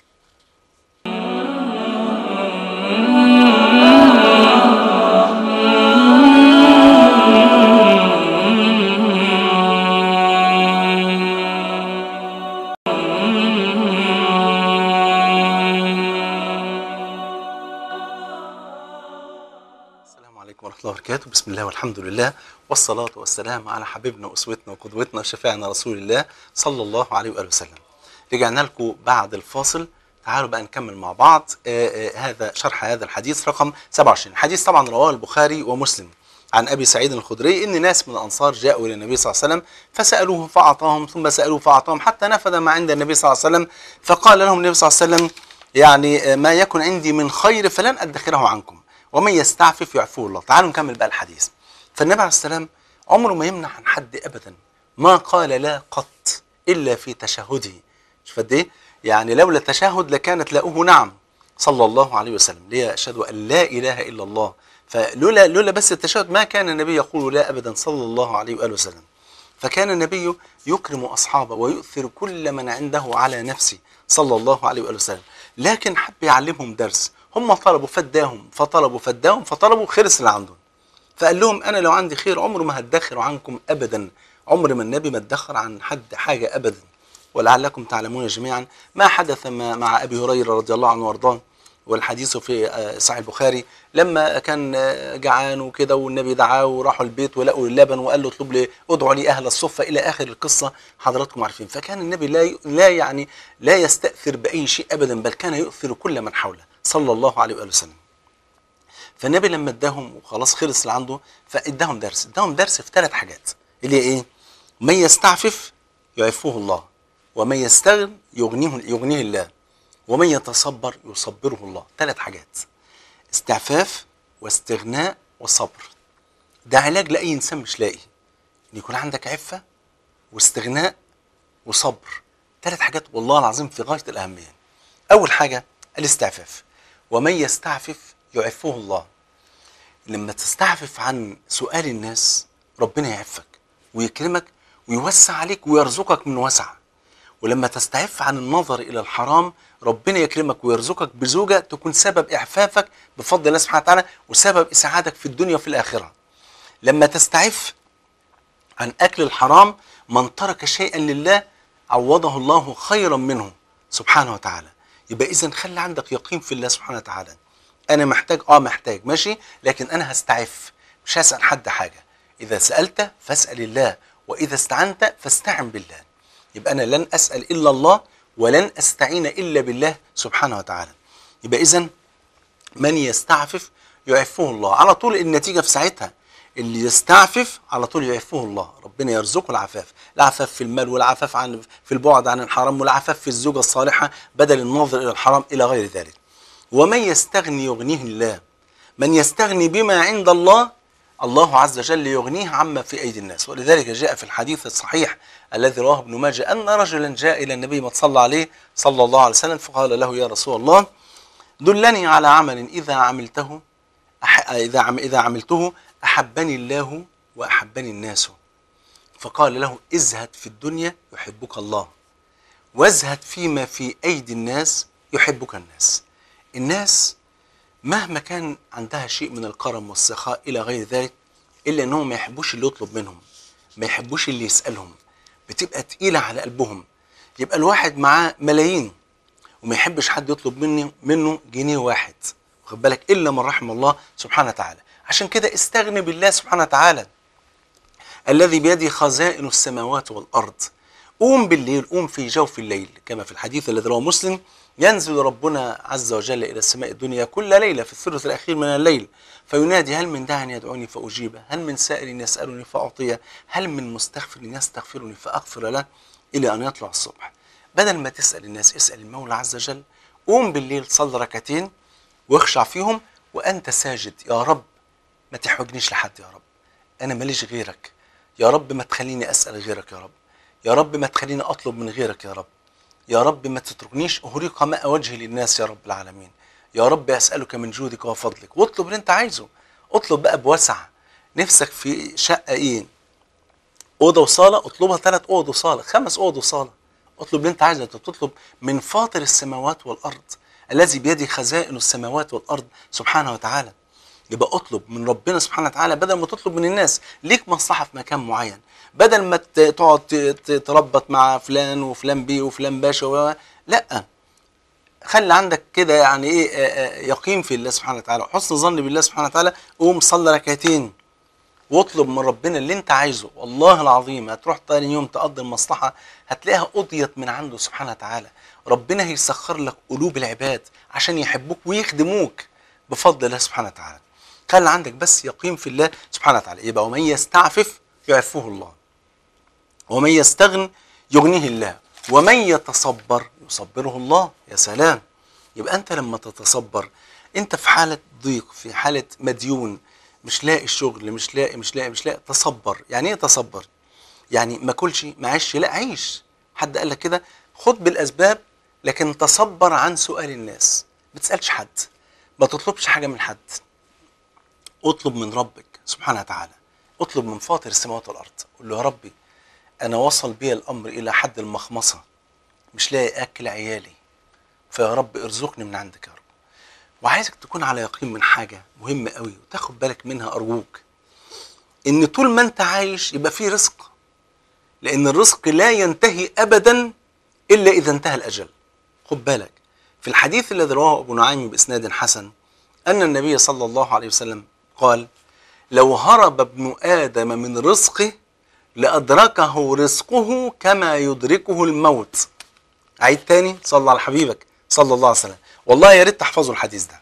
السلام عليكم ورحمة الله وبركاته بسم الله والحمد لله والصلاة والسلام على حبيبنا وأسوتنا وقدوتنا وشفاعنا رسول الله صلى الله عليه وآله وسلم رجعنا لكم بعد الفاصل تعالوا بقى نكمل مع بعض آه، آه، هذا شرح هذا الحديث رقم 27 حديث طبعا رواه البخاري ومسلم عن ابي سعيد الخدري ان ناس من الانصار جاءوا الى النبي صلى الله عليه وسلم فسالوه فاعطاهم ثم سالوه فاعطاهم حتى نفذ ما عند النبي صلى الله عليه وسلم فقال لهم النبي صلى الله عليه وسلم يعني آه، ما يكن عندي من خير فلن ادخره عنكم ومن يستعفف يعفوه الله تعالوا نكمل بقى الحديث فالنبي عليه السلام عمره ما يمنع عن حد ابدا ما قال لا قط الا في تشهده شوف قد ايه يعني لولا التشهد لكانت لاؤه نعم صلى الله عليه وسلم ليه اشهد ان لا اله الا الله فلولا لولا بس التشهد ما كان النبي يقول لا ابدا صلى الله عليه واله وسلم فكان النبي يكرم اصحابه ويؤثر كل من عنده على نفسه صلى الله عليه واله وسلم لكن حب يعلمهم درس هم طلبوا فداهم فطلبوا فداهم فطلبوا خلص اللي عندهم فقال لهم انا لو عندي خير عمر ما هدخر عنكم ابدا عمر ما النبي ما ادخر عن حد حاجه ابدا ولعلكم تعلمون جميعا ما حدث ما- مع ابي هريره رضي الله عنه وارضاه والحديث في آه، صحيح البخاري لما كان آه، جعان وكده والنبي دعاه وراحوا البيت ولقوا اللبن وقال له اطلب لي ادعوا لي اهل الصفه الى اخر القصه حضراتكم عارفين فكان النبي لا ي- لا يعني لا يستاثر باي شيء ابدا بل كان يؤثر كل من حوله صلى الله عليه واله وسلم فالنبي لما اداهم وخلاص خلص اللي عنده فاداهم درس اداهم درس في ثلاث حاجات اللي هي ايه من يستعفف يعفه الله ومن يستغن يغنيه يغنيه الله ومن يتصبر يصبره الله ثلاث حاجات استعفاف واستغناء وصبر ده علاج لاي انسان مش لاقي ان يكون عندك عفه واستغناء وصبر ثلاث حاجات والله العظيم في غايه الاهميه اول حاجه الاستعفاف ومن يستعفف يعفه الله لما تستعفف عن سؤال الناس ربنا يعفك ويكرمك ويوسع عليك ويرزقك من وسع ولما تستعف عن النظر الى الحرام ربنا يكرمك ويرزقك بزوجه تكون سبب اعفافك بفضل الله سبحانه وتعالى وسبب اسعادك في الدنيا وفي الاخره لما تستعف عن اكل الحرام من ترك شيئا لله عوضه الله خيرا منه سبحانه وتعالى يبقى اذا خلي عندك يقين في الله سبحانه وتعالى انا محتاج اه محتاج ماشي لكن انا هستعف مش هسال حد حاجه اذا سالت فاسال الله واذا استعنت فاستعن بالله يبقى انا لن اسال الا الله ولن استعين الا بالله سبحانه وتعالى يبقى اذا من يستعفف يعفه الله على طول النتيجه في ساعتها اللي يستعفف على طول يعفه الله ربنا يرزقه العفاف العفاف في المال والعفاف عن في البعد عن الحرام والعفاف في الزوجه الصالحه بدل النظر الى الحرام الى غير ذلك ومن يستغني يغنيه الله من يستغني بما عند الله الله عز وجل يغنيه عما في ايدي الناس ولذلك جاء في الحديث الصحيح الذي رواه ابن ماجه ان رجلا جاء الى النبي ما صلى عليه صلى الله عليه وسلم فقال له يا رسول الله دلني على عمل اذا عملته أح... اذا عم... اذا عملته احبني الله واحبني الناس فقال له ازهد في الدنيا يحبك الله وازهد فيما في ايدي الناس يحبك الناس الناس مهما كان عندها شيء من الكرم والسخاء الى غير ذلك الا انهم ما يحبوش اللي يطلب منهم ما يحبوش اللي يسالهم بتبقى تقيله على قلبهم يبقى الواحد معاه ملايين وما يحبش حد يطلب مني منه جنيه واحد واخد بالك الا من رحم الله سبحانه وتعالى عشان كده استغني بالله سبحانه وتعالى الذي بيده خزائن السماوات والارض قوم بالليل قوم في جوف الليل كما في الحديث الذي رواه مسلم ينزل ربنا عز وجل الى السماء الدنيا كل ليله في الثلث الاخير من الليل فينادي هل من داع يدعوني فاجيبه هل من سائل يسالني فاعطيه هل من مستغفر يستغفرني فاغفر له الى ان يطلع الصبح بدل ما تسال الناس اسال المولى عز وجل قوم بالليل صلي ركعتين واخشع فيهم وانت ساجد يا رب ما تحوجنيش لحد يا رب انا ماليش غيرك يا رب ما تخليني اسال غيرك يا رب يا رب ما تخليني اطلب من غيرك يا رب يا رب ما تتركنيش اهريق ماء وجهي للناس يا رب العالمين يا رب اسالك من جودك وفضلك واطلب اللي انت عايزه اطلب بقى بوسع نفسك في شقه ايه اوضه وصاله اطلبها ثلاث اوض وصاله خمس اوض وصاله اطلب اللي انت عايزه انت بتطلب من فاطر السماوات والارض الذي بيده خزائن السماوات والارض سبحانه وتعالى يبقى اطلب من ربنا سبحانه وتعالى بدل ما تطلب من الناس ليك مصلحه في مكان معين بدل ما ت- تقعد ت- ت- تربط مع فلان وفلان بيه وفلان باشا و... لا خلي عندك كده يعني ايه آه، آه، يقين في الله سبحانه وتعالى حسن ظن بالله سبحانه وتعالى قوم صلي ركعتين واطلب من ربنا اللي انت عايزه والله العظيم هتروح تاني يوم تقضي المصلحه هتلاقيها قضيت من عنده سبحانه وتعالى ربنا هيسخر لك قلوب العباد عشان يحبوك ويخدموك بفضل الله سبحانه وتعالى خلي عندك بس يقين في الله سبحانه وتعالى يبقى ومن يستعفف يعفه الله ومن يستغن يغنيه الله ومن يتصبر يصبره الله يا سلام يبقى انت لما تتصبر انت في حاله ضيق في حاله مديون مش لاقي الشغل مش لاقي مش لاقي مش لاقي تصبر يعني ايه تصبر يعني ما كلش ما عيش لا عيش حد قال لك كده خد بالاسباب لكن تصبر عن سؤال الناس ما تسالش حد ما تطلبش حاجه من حد اطلب من ربك سبحانه وتعالى اطلب من فاطر السماوات والارض قول له يا ربي انا وصل بي الامر الى حد المخمصه مش لاقي اكل عيالي فيا رب ارزقني من عندك يا رب وعايزك تكون على يقين من حاجه مهمه قوي وتاخد بالك منها ارجوك ان طول ما انت عايش يبقى في رزق لان الرزق لا ينتهي ابدا الا اذا انتهى الاجل خد بالك في الحديث الذي رواه ابو نعيم باسناد حسن ان النبي صلى الله عليه وسلم قال لو هرب ابن ادم من رزقه لادركه رزقه كما يدركه الموت عيد تاني صلى على حبيبك صلى الله عليه وسلم والله يا ريت تحفظوا الحديث ده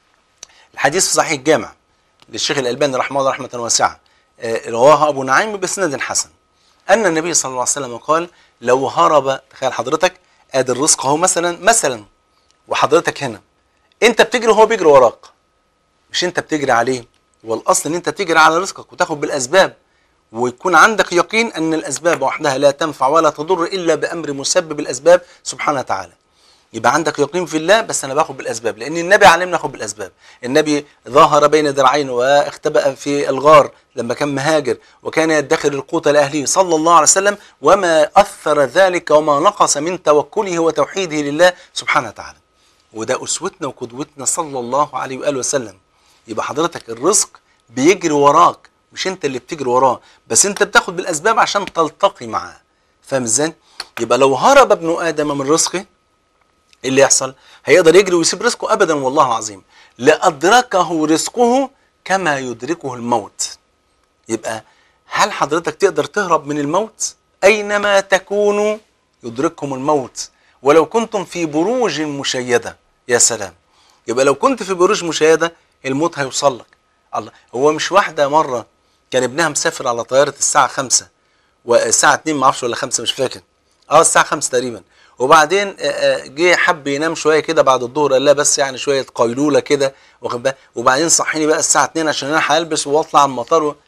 الحديث في صحيح الجامع للشيخ الالباني رحمه الله رحمه واسعه آه، رواه ابو نعيم باسناد حسن ان النبي صلى الله عليه وسلم قال لو هرب تخيل حضرتك ادي الرزق اهو مثلا مثلا وحضرتك هنا انت بتجري وهو بيجري وراك مش انت بتجري عليه والاصل ان انت تجري على رزقك وتاخد بالاسباب ويكون عندك يقين ان الاسباب وحدها لا تنفع ولا تضر الا بامر مسبب الاسباب سبحانه وتعالى يبقى عندك يقين في الله بس انا باخد بالاسباب لان النبي علمنا ناخد بالاسباب النبي ظهر بين درعين واختبأ في الغار لما كان مهاجر وكان يدخر القوت لاهله صلى الله عليه وسلم وما اثر ذلك وما نقص من توكله وتوحيده لله سبحانه وتعالى وده اسوتنا وقدوتنا صلى الله عليه واله وسلم يبقى حضرتك الرزق بيجري وراك مش انت اللي بتجري وراه بس انت بتاخد بالاسباب عشان تلتقي معاه فاهم ازاي يبقى لو هرب ابن ادم من رزقه ايه اللي يحصل هيقدر يجري ويسيب رزقه ابدا والله العظيم لادركه رزقه كما يدركه الموت يبقى هل حضرتك تقدر تهرب من الموت اينما تكونوا يدرككم الموت ولو كنتم في بروج مشيده يا سلام يبقى لو كنت في بروج مشيده الموت هيوصل لك الله هو مش واحده مره كان ابنها مسافر على طياره الساعه 5 والساعه 2 ما اعرفش ولا 5 مش فاكر اه الساعه 5 تقريبا وبعدين آه، آه، جه حب ينام شويه كده بعد الظهر قال لا بس يعني شويه قيلوله كده واخد بالك وبعدين صحيني بقى الساعه 2 عشان انا هلبس واطلع على المطار و-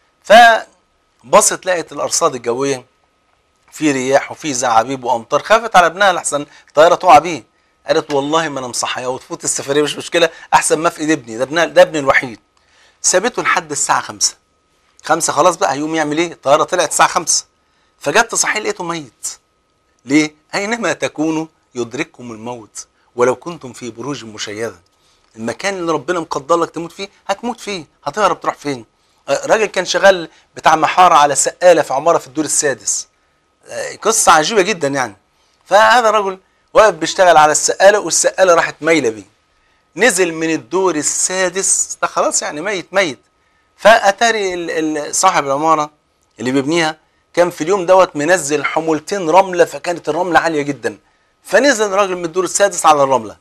فبصت لقت الارصاد الجويه في رياح وفي زعابيب وامطار خافت على ابنها لحسن الطياره تقع بيه قالت والله ما انا مصحيه وتفوت السفريه مش مشكله احسن ما افقد ابني ده ابنها ده ابني الوحيد سابته لحد الساعه 5 خمسة خلاص بقى هيقوم يعمل ايه الطياره طلعت الساعه 5 فجت تصحيه لقيته ميت ليه اينما تكونوا يدرككم الموت ولو كنتم في بروج مشيده المكان اللي ربنا مقدر لك تموت فيه هتموت فيه هتهرب تروح فين آه، راجل كان شغال بتاع محاره على سقاله في عماره في الدور السادس آه، قصه عجيبه جدا يعني فهذا رجل واقف بيشتغل على السقاله والسقاله راحت مايله بيه نزل من الدور السادس ده خلاص يعني ميت ميت فاتاري ال- ال- صاحب العماره اللي بيبنيها كان في اليوم دوت منزل حمولتين رمله فكانت الرمله عاليه جدا فنزل الراجل من الدور السادس على الرمله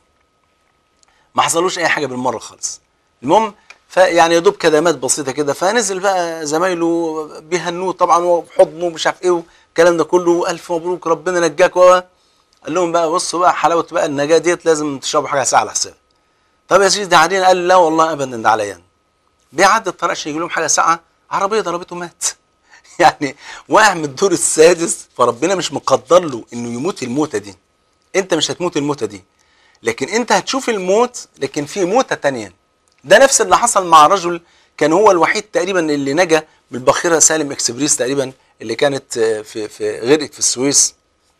ما حصلوش اي حاجه بالمره خالص المهم فيعني يا دوب كدمات بسيطه كده فنزل بقى زمايله بيهنوه طبعا وبحضنه ومش عارف ايه والكلام ده كله الف مبروك ربنا نجاك و قال لهم بقى بصوا بقى حلاوه بقى النجاه ديت لازم تشربوا حاجه ساعه على حساب طب يا سيدي ده علينا قال لا والله ابدا ده عليا أنا. بيعدي الطريق عشان يجيب لهم حاجه ساعه عربيه ضربته مات يعني واقع من الدور السادس فربنا مش مقدر له انه يموت الموته دي انت مش هتموت الموته دي لكن انت هتشوف الموت لكن في موته تانية ده نفس اللي حصل مع رجل كان هو الوحيد تقريبا اللي نجا من الباخره سالم اكسبريس تقريبا اللي كانت آه، في في غرقت في السويس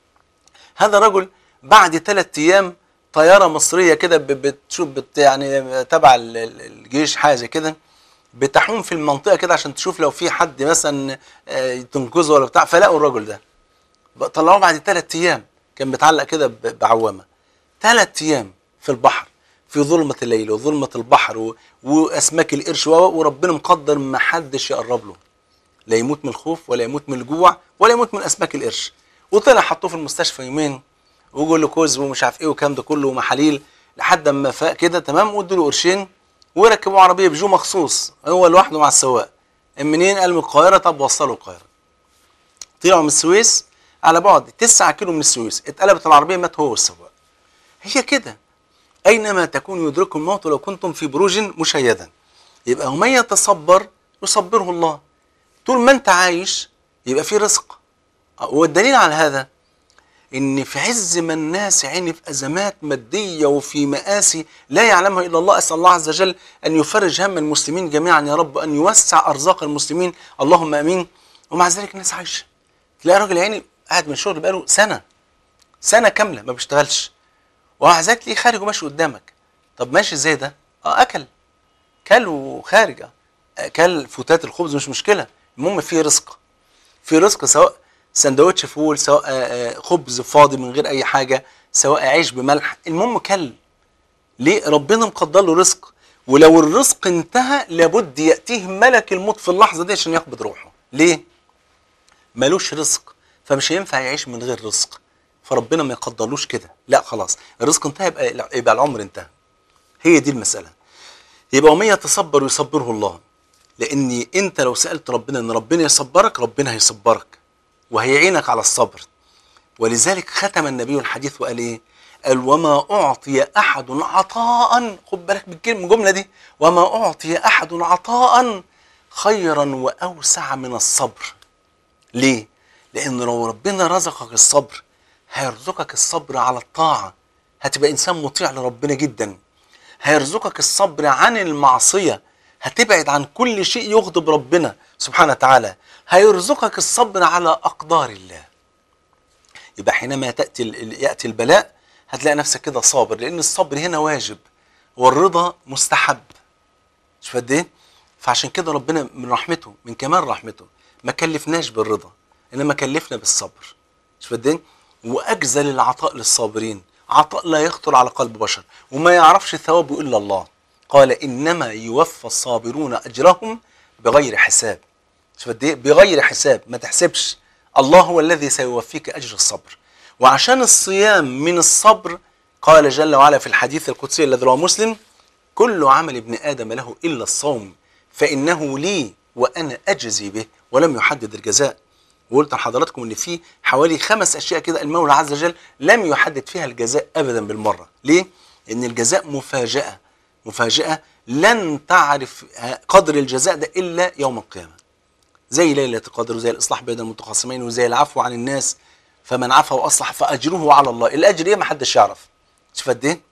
هذا رجل بعد ثلاث ايام طياره مصريه كده ب- بتشوف بت يعني تبع ال- ال- الجيش حاجه زي كده بتحوم في المنطقه كده عشان تشوف لو في حد مثلا آه، تنقذه ولا بتاع فلقوا الرجل ده بقى طلعوه بعد ثلاث ايام كان متعلق كده ب- بعوامه ثلاث ايام في البحر في ظلمه الليل وظلمه البحر و... واسماك القرش و... وربنا مقدر ما حدش يقرب له لا يموت من الخوف ولا يموت من الجوع ولا يموت من اسماك القرش وطلع حطوه في المستشفى يومين وجلوكوز ومش عارف ايه والكلام ده كله ومحاليل لحد اما فاق كده تمام وادوا له قرشين وركبوا عربيه بيجو مخصوص هو لوحده مع السواق منين قال من القاهره طب وصلوا القاهره طلعوا من السويس على بعد 9 كيلو من السويس اتقلبت العربيه مات هو والسواق هي كده اينما تكون يدرككم الموت لو كنتم في بروج مشيده يبقى ومن يتصبر يصبره الله طول ما انت عايش يبقى في رزق والدليل على هذا ان في عز ما الناس عيني في ازمات ماديه وفي مآسي لا يعلمها الا الله اسال الله عز وجل ان يفرج هم المسلمين جميعا يا رب ان يوسع ارزاق المسلمين اللهم امين ومع ذلك الناس عايشه تلاقي راجل عيني قاعد من الشغل بقاله سنه سنه كامله ما بيشتغلش ومع ذلك تلاقيه خارج وماشي قدامك طب ماشي ازاي ده؟ اه اكل كل وخارج آه، كل فتات الخبز مش مشكله المهم في رزق في رزق سواء سندوتش فول سواء آه، آه، خبز فاضي من غير اي حاجه سواء عيش بملح المهم كل ليه ربنا مقدر له رزق ولو الرزق انتهى لابد ياتيه ملك الموت في اللحظه دي عشان يقبض روحه ليه ملوش رزق فمش هينفع يعيش من غير رزق فربنا ما يقدرلوش كده لا خلاص الرزق انتهى يبقى يبقى العمر انتهى هي دي المساله يبقى ومن يتصبر يصبره الله لان انت لو سالت ربنا ان ربنا يصبرك ربنا هيصبرك وهيعينك على الصبر ولذلك ختم النبي الحديث وقال ايه قال وما اعطي احد عطاء خد بالك من الكلمه الجمله دي وما اعطي احد عطاء خيرا واوسع من الصبر ليه لان لو ربنا رزقك الصبر هيرزقك الصبر على الطاعه هتبقى انسان مطيع لربنا جدا هيرزقك الصبر عن المعصيه هتبعد عن كل شيء يغضب ربنا سبحانه وتعالى هيرزقك الصبر على اقدار الله يبقى حينما تاتي ال- ياتي البلاء هتلاقي نفسك كده صابر لان الصبر هنا واجب والرضا مستحب مش قد ايه فعشان كده ربنا من رحمته من كمال رحمته ما كلفناش بالرضا انما كلفنا بالصبر مش قد ايه واجزل العطاء للصابرين عطاء لا يخطر على قلب بشر وما يعرفش ثوابه الا الله قال انما يوفى الصابرون اجرهم بغير حساب شوف قد ايه بغير حساب ما تحسبش الله هو الذي سيوفيك اجر الصبر وعشان الصيام من الصبر قال جل وعلا في الحديث القدسي الذي رواه مسلم كل عمل ابن ادم له الا الصوم فانه لي وانا اجزي به ولم يحدد الجزاء وقلت لحضراتكم ان في حوالي خمس اشياء كده المولى عز وجل لم يحدد فيها الجزاء ابدا بالمره ليه ان الجزاء مفاجاه مفاجاه لن تعرف قدر الجزاء ده الا يوم القيامه زي ليلة القدر وزي الإصلاح بين المتخاصمين وزي العفو عن الناس فمن عفا وأصلح فأجره على الله الأجر إيه محدش يعرف شوف قد إيه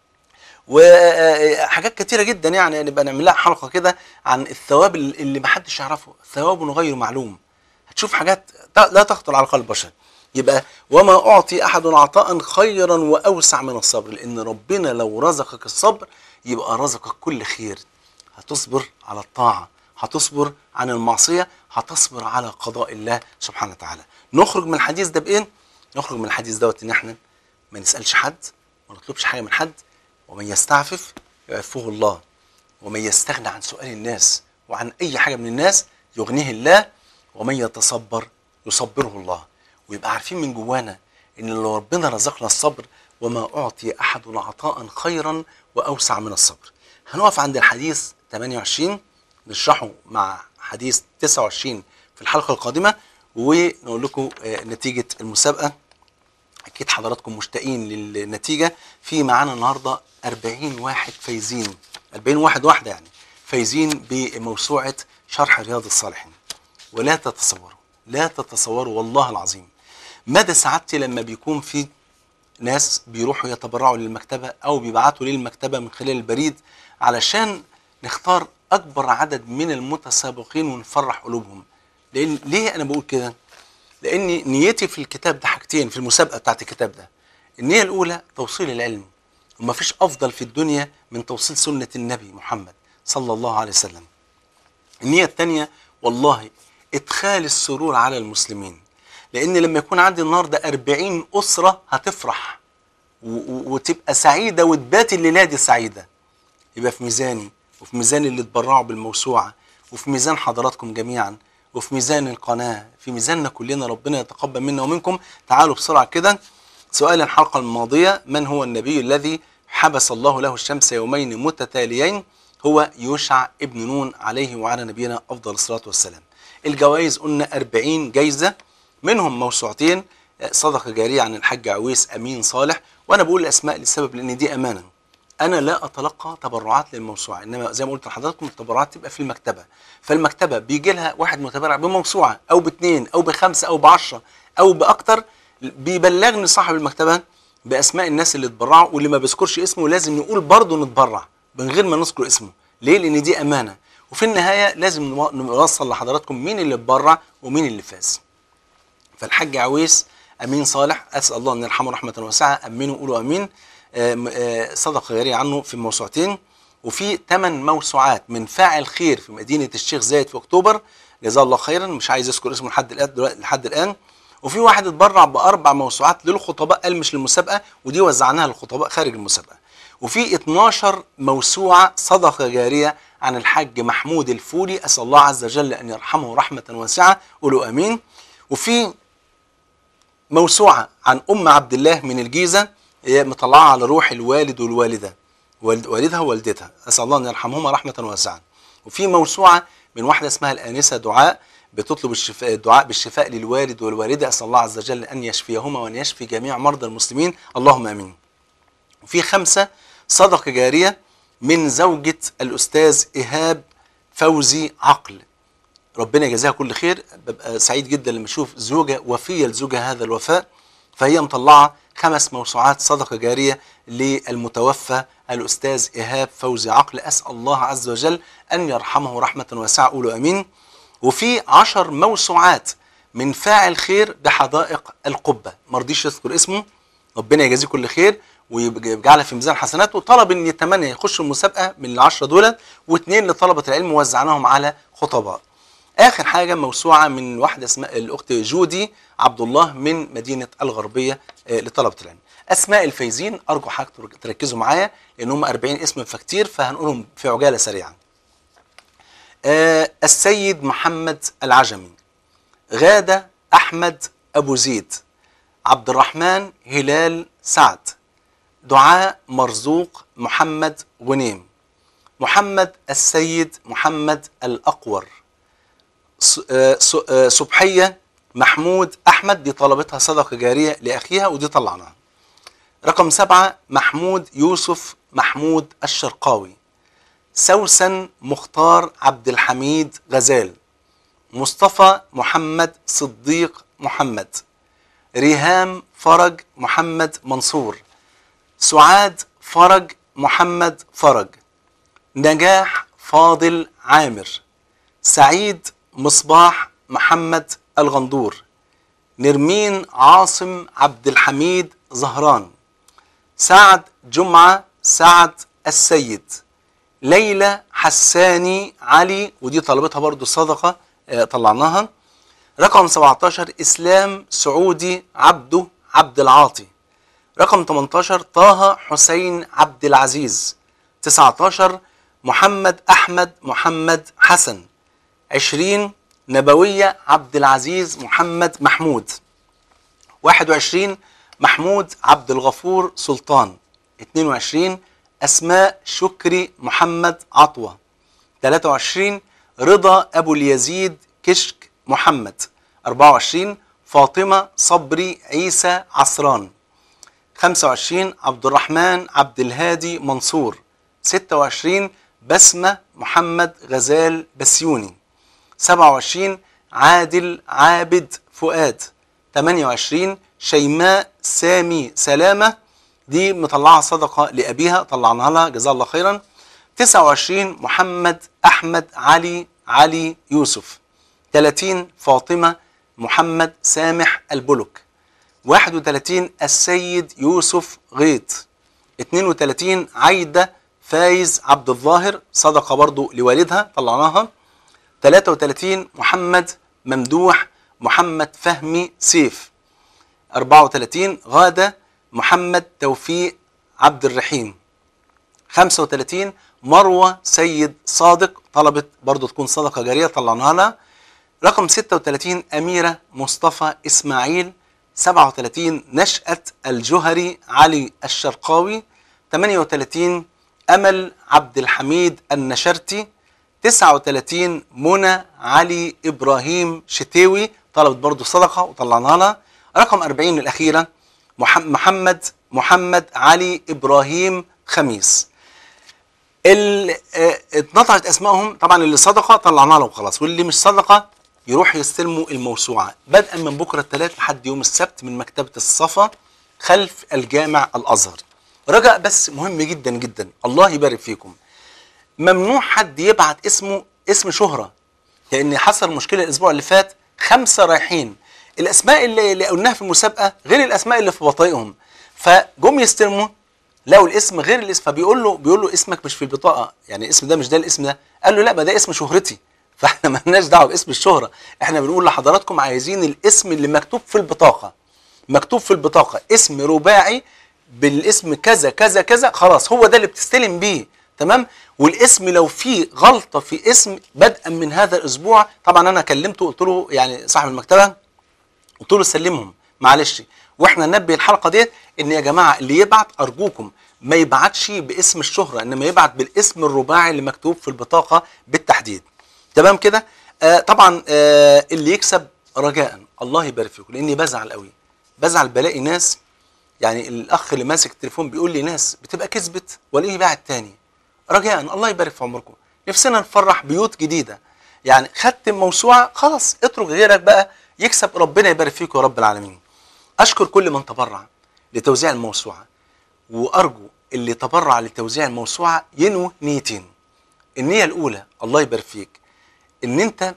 وحاجات كتيرة جدا يعني نبقى نعمل لها حلقة كده عن الثواب اللي محدش يعرفه ثواب غير معلوم هتشوف حاجات لا تخطر على قلب البشر يبقى وما أعطي أحد عطاء خيرا وأوسع من الصبر لأن ربنا لو رزقك الصبر يبقى رزقك كل خير هتصبر على الطاعة هتصبر عن المعصية هتصبر على قضاء الله سبحانه وتعالى نخرج من الحديث ده بإيه؟ نخرج من الحديث دوت إن إحنا ما نسألش حد ما نطلبش حاجة من حد ومن يستعفف يعفه الله ومن يستغنى عن سؤال الناس وعن أي حاجة من الناس يغنيه الله ومن يتصبر يصبره الله ويبقى عارفين من جوانا ان لو ربنا رزقنا الصبر وما اعطي احد عطاء خيرا واوسع من الصبر. هنقف عند الحديث 28 نشرحه مع حديث 29 في الحلقه القادمه ونقول لكم آه، نتيجه المسابقه اكيد حضراتكم مشتاقين للنتيجه في معانا النهارده 40 واحد فايزين 40 واحد واحده يعني فايزين بموسوعه شرح رياض الصالحين ولا تتصوروا لا تتصوروا والله العظيم مدى سعادتي لما بيكون في ناس بيروحوا يتبرعوا للمكتبة أو بيبعتوا للمكتبة من خلال البريد علشان نختار أكبر عدد من المتسابقين ونفرح قلوبهم لأن ليه أنا بقول كده؟ لأن نيتي في الكتاب ده حاجتين في المسابقة بتاعت الكتاب ده النية الأولى توصيل العلم وما فيش أفضل في الدنيا من توصيل سنة النبي محمد صلى الله عليه وسلم النية الثانية والله إدخال السرور على المسلمين لأن لما يكون عندي النهاردة 40 أسرة هتفرح و- و- وتبقى سعيدة وتبات الليلة دي سعيدة يبقى في ميزاني وفي ميزان اللي اتبرعوا بالموسوعة وفي ميزان حضراتكم جميعا وفي ميزان القناة في ميزاننا كلنا ربنا يتقبل منا ومنكم تعالوا بسرعة كده سؤال الحلقة الماضية من هو النبي الذي حبس الله له الشمس يومين متتاليين هو يوشع ابن نون عليه وعلى نبينا أفضل الصلاة والسلام الجوائز قلنا 40 جايزة منهم موسوعتين صدقة جارية عن الحاج عويس أمين صالح وأنا بقول الأسماء لسبب لأن دي أمانة أنا لا أتلقى تبرعات للموسوعة إنما زي ما قلت لحضراتكم التبرعات تبقى في المكتبة فالمكتبة بيجي لها واحد متبرع بموسوعة أو باثنين أو بخمسة أو بعشرة أو بأكتر بيبلغني صاحب المكتبة بأسماء الناس اللي اتبرعوا واللي ما بيذكرش اسمه لازم نقول برضه نتبرع من غير ما نذكر اسمه ليه؟ لأن دي أمانة وفي النهاية لازم نوصل لحضراتكم مين اللي اتبرع ومين اللي فاز فالحاج عويس امين صالح اسال الله ان يرحمه رحمه واسعه امنوا قولوا امين آم، آه، صدقه جاريه عنه في موسوعتين وفي ثمان موسوعات من فاعل خير في مدينه الشيخ زايد في اكتوبر جزاه الله خيرا مش عايز اذكر اسمه لحد الان دلوقتي لحد الان وفي واحد اتبرع باربع موسوعات للخطباء قال مش للمسابقه ودي وزعناها للخطباء خارج المسابقه وفي 12 موسوعه صدقه جاريه عن الحاج محمود الفولي اسال الله عز وجل ان يرحمه رحمه واسعه قولوا امين وفي موسوعة عن أم عبد الله من الجيزة هي مطلعة على روح الوالد والوالدة والد والدها ووالدتها أسأل الله أن يرحمهما رحمة واسعة وفي موسوعة من واحدة اسمها الآنسة دعاء بتطلب الشفاء الدعاء بالشفاء للوالد والوالدة أسأل الله عز وجل أن يشفيهما وأن يشفي جميع مرضى المسلمين اللهم آمين وفي خمسة صدقة جارية من زوجة الأستاذ إيهاب فوزي عقل ربنا يجازيها كل خير ببقى سعيد جدا لما اشوف زوجه وفيه لزوجها هذا الوفاء فهي مطلعه خمس موسوعات صدقه جاريه للمتوفى الاستاذ ايهاب فوزي عقل اسال الله عز وجل ان يرحمه رحمه واسعه قولوا امين وفي عشر موسوعات من فاعل خير بحدائق القبه ما رضيش يذكر اسمه ربنا يجازيه كل خير ويجعلها في ميزان حسناته وطلب ان يتمنى يخش المسابقه من العشره دولت واثنين لطلبه العلم وزعناهم على خطباء اخر حاجه موسوعه من واحده اسمها الاخت جودي عبد الله من مدينه الغربيه آه، لطلبه العلم اسماء الفايزين ارجو حضرتك تركزوا معايا لان هم 40 اسم فكتير فهنقولهم في عجاله سريعا آه، السيد محمد العجمي غاده احمد ابو زيد عبد الرحمن هلال سعد دعاء مرزوق محمد غنيم محمد السيد محمد الاقور س- آه، س- آه، سبحية محمود أحمد دي طلبتها صدقة جارية لأخيها ودي طلعناها رقم سبعة محمود يوسف محمود الشرقاوي سوسن مختار عبد الحميد غزال مصطفى محمد صديق محمد ريهام فرج محمد منصور سعاد فرج محمد فرج نجاح فاضل عامر سعيد مصباح محمد الغندور نرمين عاصم عبد الحميد زهران سعد جمعة سعد السيد ليلى حساني علي ودي طلبتها برضو صدقة آه، طلعناها رقم 17 إسلام سعودي عبده عبد العاطي رقم 18 طه حسين عبد العزيز 19 محمد أحمد محمد حسن 20 نبوية عبد العزيز محمد محمود 21 محمود عبد الغفور سلطان 22 أسماء شكري محمد عطوة 23 رضا أبو اليزيد كشك محمد 24 فاطمة صبري عيسى عصران 25 عبد الرحمن عبد الهادي منصور 26 بسمة محمد غزال بسيوني 27 عادل عابد فؤاد 28 شيماء سامي سلامة دي مطلعة صدقة لأبيها طلعناها لها جزاها الله خيرا 29 محمد أحمد علي علي يوسف 30 فاطمة محمد سامح البلك 31 السيد يوسف غيط 32 عايدة فايز عبد الظاهر صدقة برضو لوالدها طلعناها 33 محمد ممدوح محمد فهمي سيف 34 غادة محمد توفيق عبد الرحيم 35 مروة سيد صادق طلبت برضو تكون صدقة جارية طلعناها لها رقم 36 أميرة مصطفى إسماعيل 37 نشأة الجهري علي الشرقاوي 38 أمل عبد الحميد النشرتي 39 منى علي إبراهيم شتاوي طلبت برضو صدقة وطلعناها لها رقم 40 الأخيرة مح- محمد محمد علي إبراهيم خميس ال- آه، اتنطعت اسمائهم طبعا اللي صدقه طلعنا له وخلاص واللي مش صدقه يروح يستلموا الموسوعه بدءا من بكره الثلاث لحد يوم السبت من مكتبه الصفا خلف الجامع الازهر رجاء بس مهم جدا جدا الله يبارك فيكم ممنوع حد يبعت اسمه اسم شهره لان حصل مشكله الاسبوع اللي فات خمسه رايحين الاسماء اللي, اللي قلناها في المسابقه غير الاسماء اللي في بطايقهم فجم يستلموا لقوا الاسم غير الاسم فبيقول له بيقول له اسمك مش في البطاقه يعني الاسم ده مش ده الاسم ده قال له لا ما ده اسم شهرتي فاحنا مالناش دعوه باسم الشهره احنا بنقول لحضراتكم عايزين الاسم اللي مكتوب في البطاقه مكتوب في البطاقه اسم رباعي بالاسم كذا كذا كذا خلاص هو ده اللي بتستلم بيه تمام والاسم لو فيه غلطه في اسم بدءا من هذا الاسبوع طبعا انا كلمته قلت له يعني صاحب المكتبه قلت له سلمهم معلش واحنا ننبه الحلقه ديت ان يا جماعه اللي يبعت ارجوكم ما يبعتش باسم الشهره انما يبعت بالاسم الرباعي اللي مكتوب في البطاقه بالتحديد تمام كده آه طبعا آه اللي يكسب رجاء الله يبارك فيكم لاني بزعل قوي بزعل بلاقي ناس يعني الاخ اللي ماسك التليفون بيقول لي ناس بتبقى كسبت والاقيه باعت تاني رجاء الله يبارك في عمركم نفسنا نفرح بيوت جديده يعني خدت موسوعه خلاص اترك غيرك بقى يكسب ربنا يبارك فيكم يا رب العالمين اشكر كل من تبرع لتوزيع الموسوعه وارجو اللي تبرع لتوزيع الموسوعه ينوي نيتين النيه الاولى الله يبارك فيك ان انت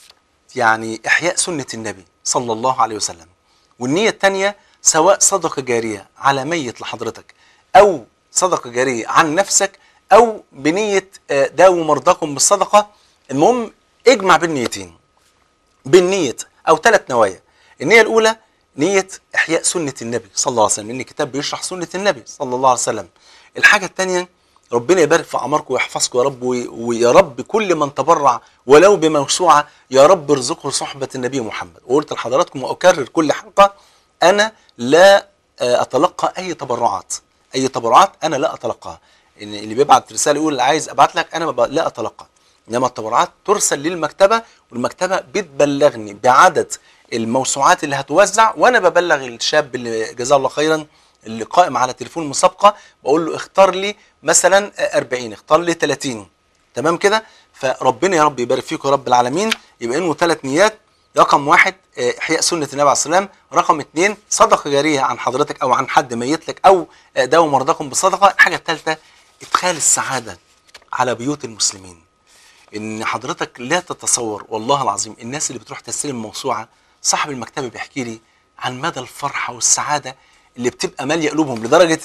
يعني احياء سنه النبي صلى الله عليه وسلم والنيه الثانيه سواء صدقه جاريه على ميت لحضرتك او صدقه جاريه عن نفسك او بنيه آه، داووا مرضاكم بالصدقه المهم اجمع بين نيتين بالنية أو ثلاث نوايا النية الأولى نية إحياء سنة النبي صلى الله عليه وسلم لأن الكتاب بيشرح سنة النبي صلى الله عليه وسلم الحاجة الثانية ربنا يبارك في أعماركم ويحفظكم يا رب وي- ويا رب كل من تبرع ولو بموسوعة يا رب ارزقه صحبة النبي محمد وقلت لحضراتكم وأكرر كل حلقة أنا لا آه، أتلقى أي تبرعات أي تبرعات أنا لا أتلقاها إن اللي بيبعت رسالة يقول عايز أبعت لك أنا ما ب- لا أتلقى انما التبرعات ترسل للمكتبه والمكتبه بتبلغني بعدد الموسوعات اللي هتوزع وانا ببلغ الشاب اللي جزاه الله خيرا اللي قائم على تليفون المسابقه بقول له اختار لي مثلا 40 اختار لي 30 تمام كده فربنا يا رب يبارك فيكم يا رب العالمين يبقى انه ثلاث نيات رقم واحد آه، احياء سنه النبي عليه السلام رقم اثنين صدقه جاريه عن حضرتك او عن حد ميت لك او آه، داووا مرضاكم بالصدقه الحاجه الثالثه ادخال السعاده على بيوت المسلمين ان حضرتك لا تتصور والله العظيم الناس اللي بتروح تستلم موسوعه صاحب المكتبه بيحكي لي عن مدى الفرحه والسعاده اللي بتبقى ماليه قلوبهم لدرجه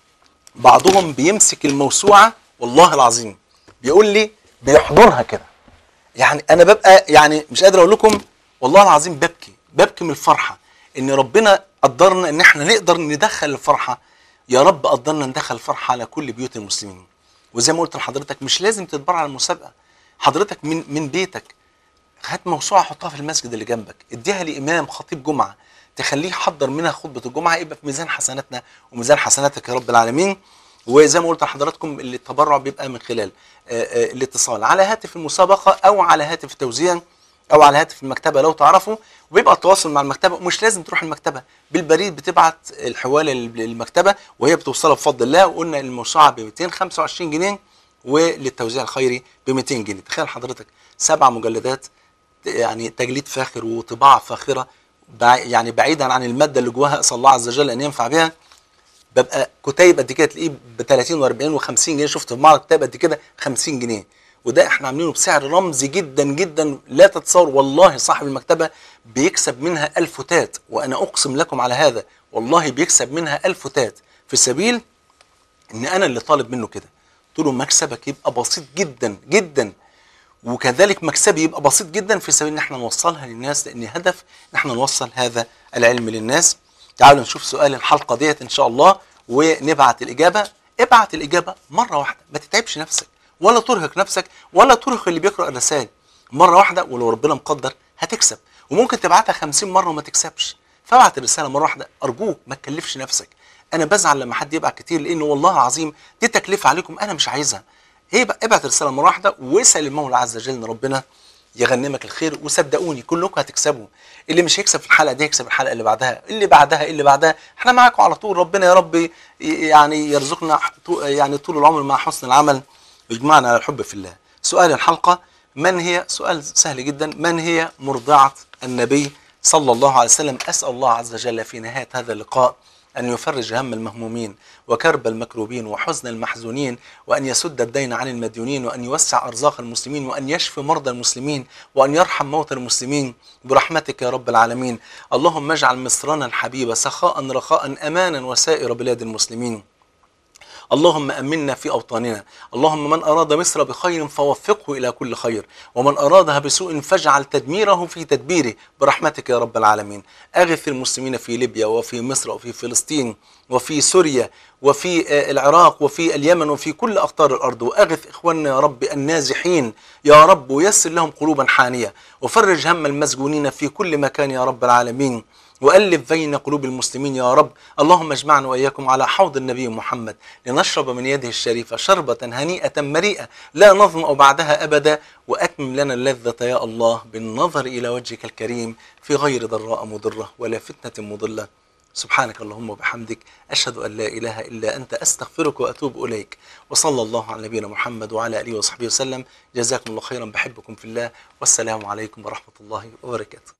بعضهم بيمسك الموسوعه والله العظيم بيقول لي بيحضرها كده يعني انا ببقى يعني مش قادر اقول لكم والله العظيم ببكي ببكي من الفرحه ان ربنا قدرنا ان احنا نقدر ندخل الفرحه يا رب قدرنا ندخل الفرحه على كل بيوت المسلمين وزي ما قلت لحضرتك مش لازم تتبرع على المسابقه حضرتك من من بيتك هات موسوعه حطها في المسجد اللي جنبك اديها لامام خطيب جمعه تخليه يحضر منها خطبه الجمعه يبقى في ميزان حسناتنا وميزان حسناتك يا رب العالمين وزي ما قلت لحضراتكم اللي التبرع بيبقى من خلال آه، آه، الاتصال على هاتف المسابقه او على هاتف التوزيع او على هاتف المكتبه لو تعرفوا وبيبقى التواصل مع المكتبه مش لازم تروح المكتبه بالبريد بتبعت الحواله للمكتبه وهي بتوصلها بفضل الله وقلنا الموسوعه ب 225 جنيه وللتوزيع الخيري ب 200 جنيه تخيل حضرتك سبع مجلدات يعني تجليد فاخر وطباعه فاخره بع- يعني بعيدا عن الماده اللي جواها اسال الله عز وجل ان ينفع بها ببقى كتيب قد كده تلاقيه ب 30 و40 و50 جنيه شفت في معرض كتاب قد كده 50 جنيه وده احنا عاملينه بسعر رمزي جدا جدا لا تتصور والله صاحب المكتبه بيكسب منها 1000 تات وانا اقسم لكم على هذا والله بيكسب منها 1000 تات في سبيل ان انا اللي طالب منه كده قلت له مكسبك يبقى بسيط جدا جدا وكذلك مكسبي يبقى بسيط جدا في سبيل ان احنا نوصلها للناس لان هدف ان احنا نوصل هذا العلم للناس تعالوا نشوف سؤال الحلقه ديت ان شاء الله ونبعت الاجابه ابعت الاجابه مره واحده ما تتعبش نفسك ولا ترهق نفسك ولا ترهق اللي بيقرا الرسائل مره واحده ولو ربنا مقدر هتكسب وممكن تبعتها 50 مره وما تكسبش فابعت الرساله مره واحده ارجوك ما تكلفش نفسك انا بزعل لما حد يبعت كتير لان والله العظيم دي تكلفه عليكم انا مش عايزها هي بقى- ابعت الرساله مره واحده واسال المولى عز وجل ان ربنا يغنمك الخير وصدقوني كلكم هتكسبوا اللي مش هيكسب في الحلقه دي هيكسب الحلقه اللي بعدها اللي بعدها اللي بعدها احنا معاكم على طول ربنا يا رب ي- يعني يرزقنا طو- يعني طول العمر مع حسن العمل ويجمعنا على الحب في الله سؤال الحلقه من هي سؤال سهل جدا من هي مرضعه النبي صلى الله عليه وسلم اسال الله عز وجل في نهايه هذا اللقاء أن يفرج هم المهمومين وكرب المكروبين وحزن المحزونين وأن يسد الدين عن المديونين وأن يوسع أرزاق المسلمين وأن يشفي مرضى المسلمين وأن يرحم موتى المسلمين برحمتك يا رب العالمين اللهم اجعل مصرنا الحبيبة سخاء رخاء أمانا وسائر بلاد المسلمين اللهم امنا في اوطاننا، اللهم من اراد مصر بخير فوفقه الى كل خير، ومن ارادها بسوء فاجعل تدميره في تدبيره برحمتك يا رب العالمين. اغث المسلمين في ليبيا وفي مصر وفي فلسطين وفي سوريا وفي آه، العراق وفي اليمن وفي كل اقطار الارض، واغث اخواننا يا رب النازحين يا رب ويسر لهم قلوبا حانيه، وفرج هم المسجونين في كل مكان يا رب العالمين. وألف بين قلوب المسلمين يا رب اللهم اجمعنا وإياكم على حوض النبي محمد لنشرب من يده الشريفة شربة هنيئة مريئة لا نظمأ بعدها أبدا وأتمم لنا اللذة يا الله بالنظر إلى وجهك الكريم في غير ضراء مضرة ولا فتنة مضلة سبحانك اللهم وبحمدك أشهد أن لا إله إلا أنت أستغفرك وأتوب إليك وصلى الله على نبينا محمد وعلى آله وصحبه وسلم جزاكم الله خيرا بحبكم في الله والسلام عليكم ورحمة الله وبركاته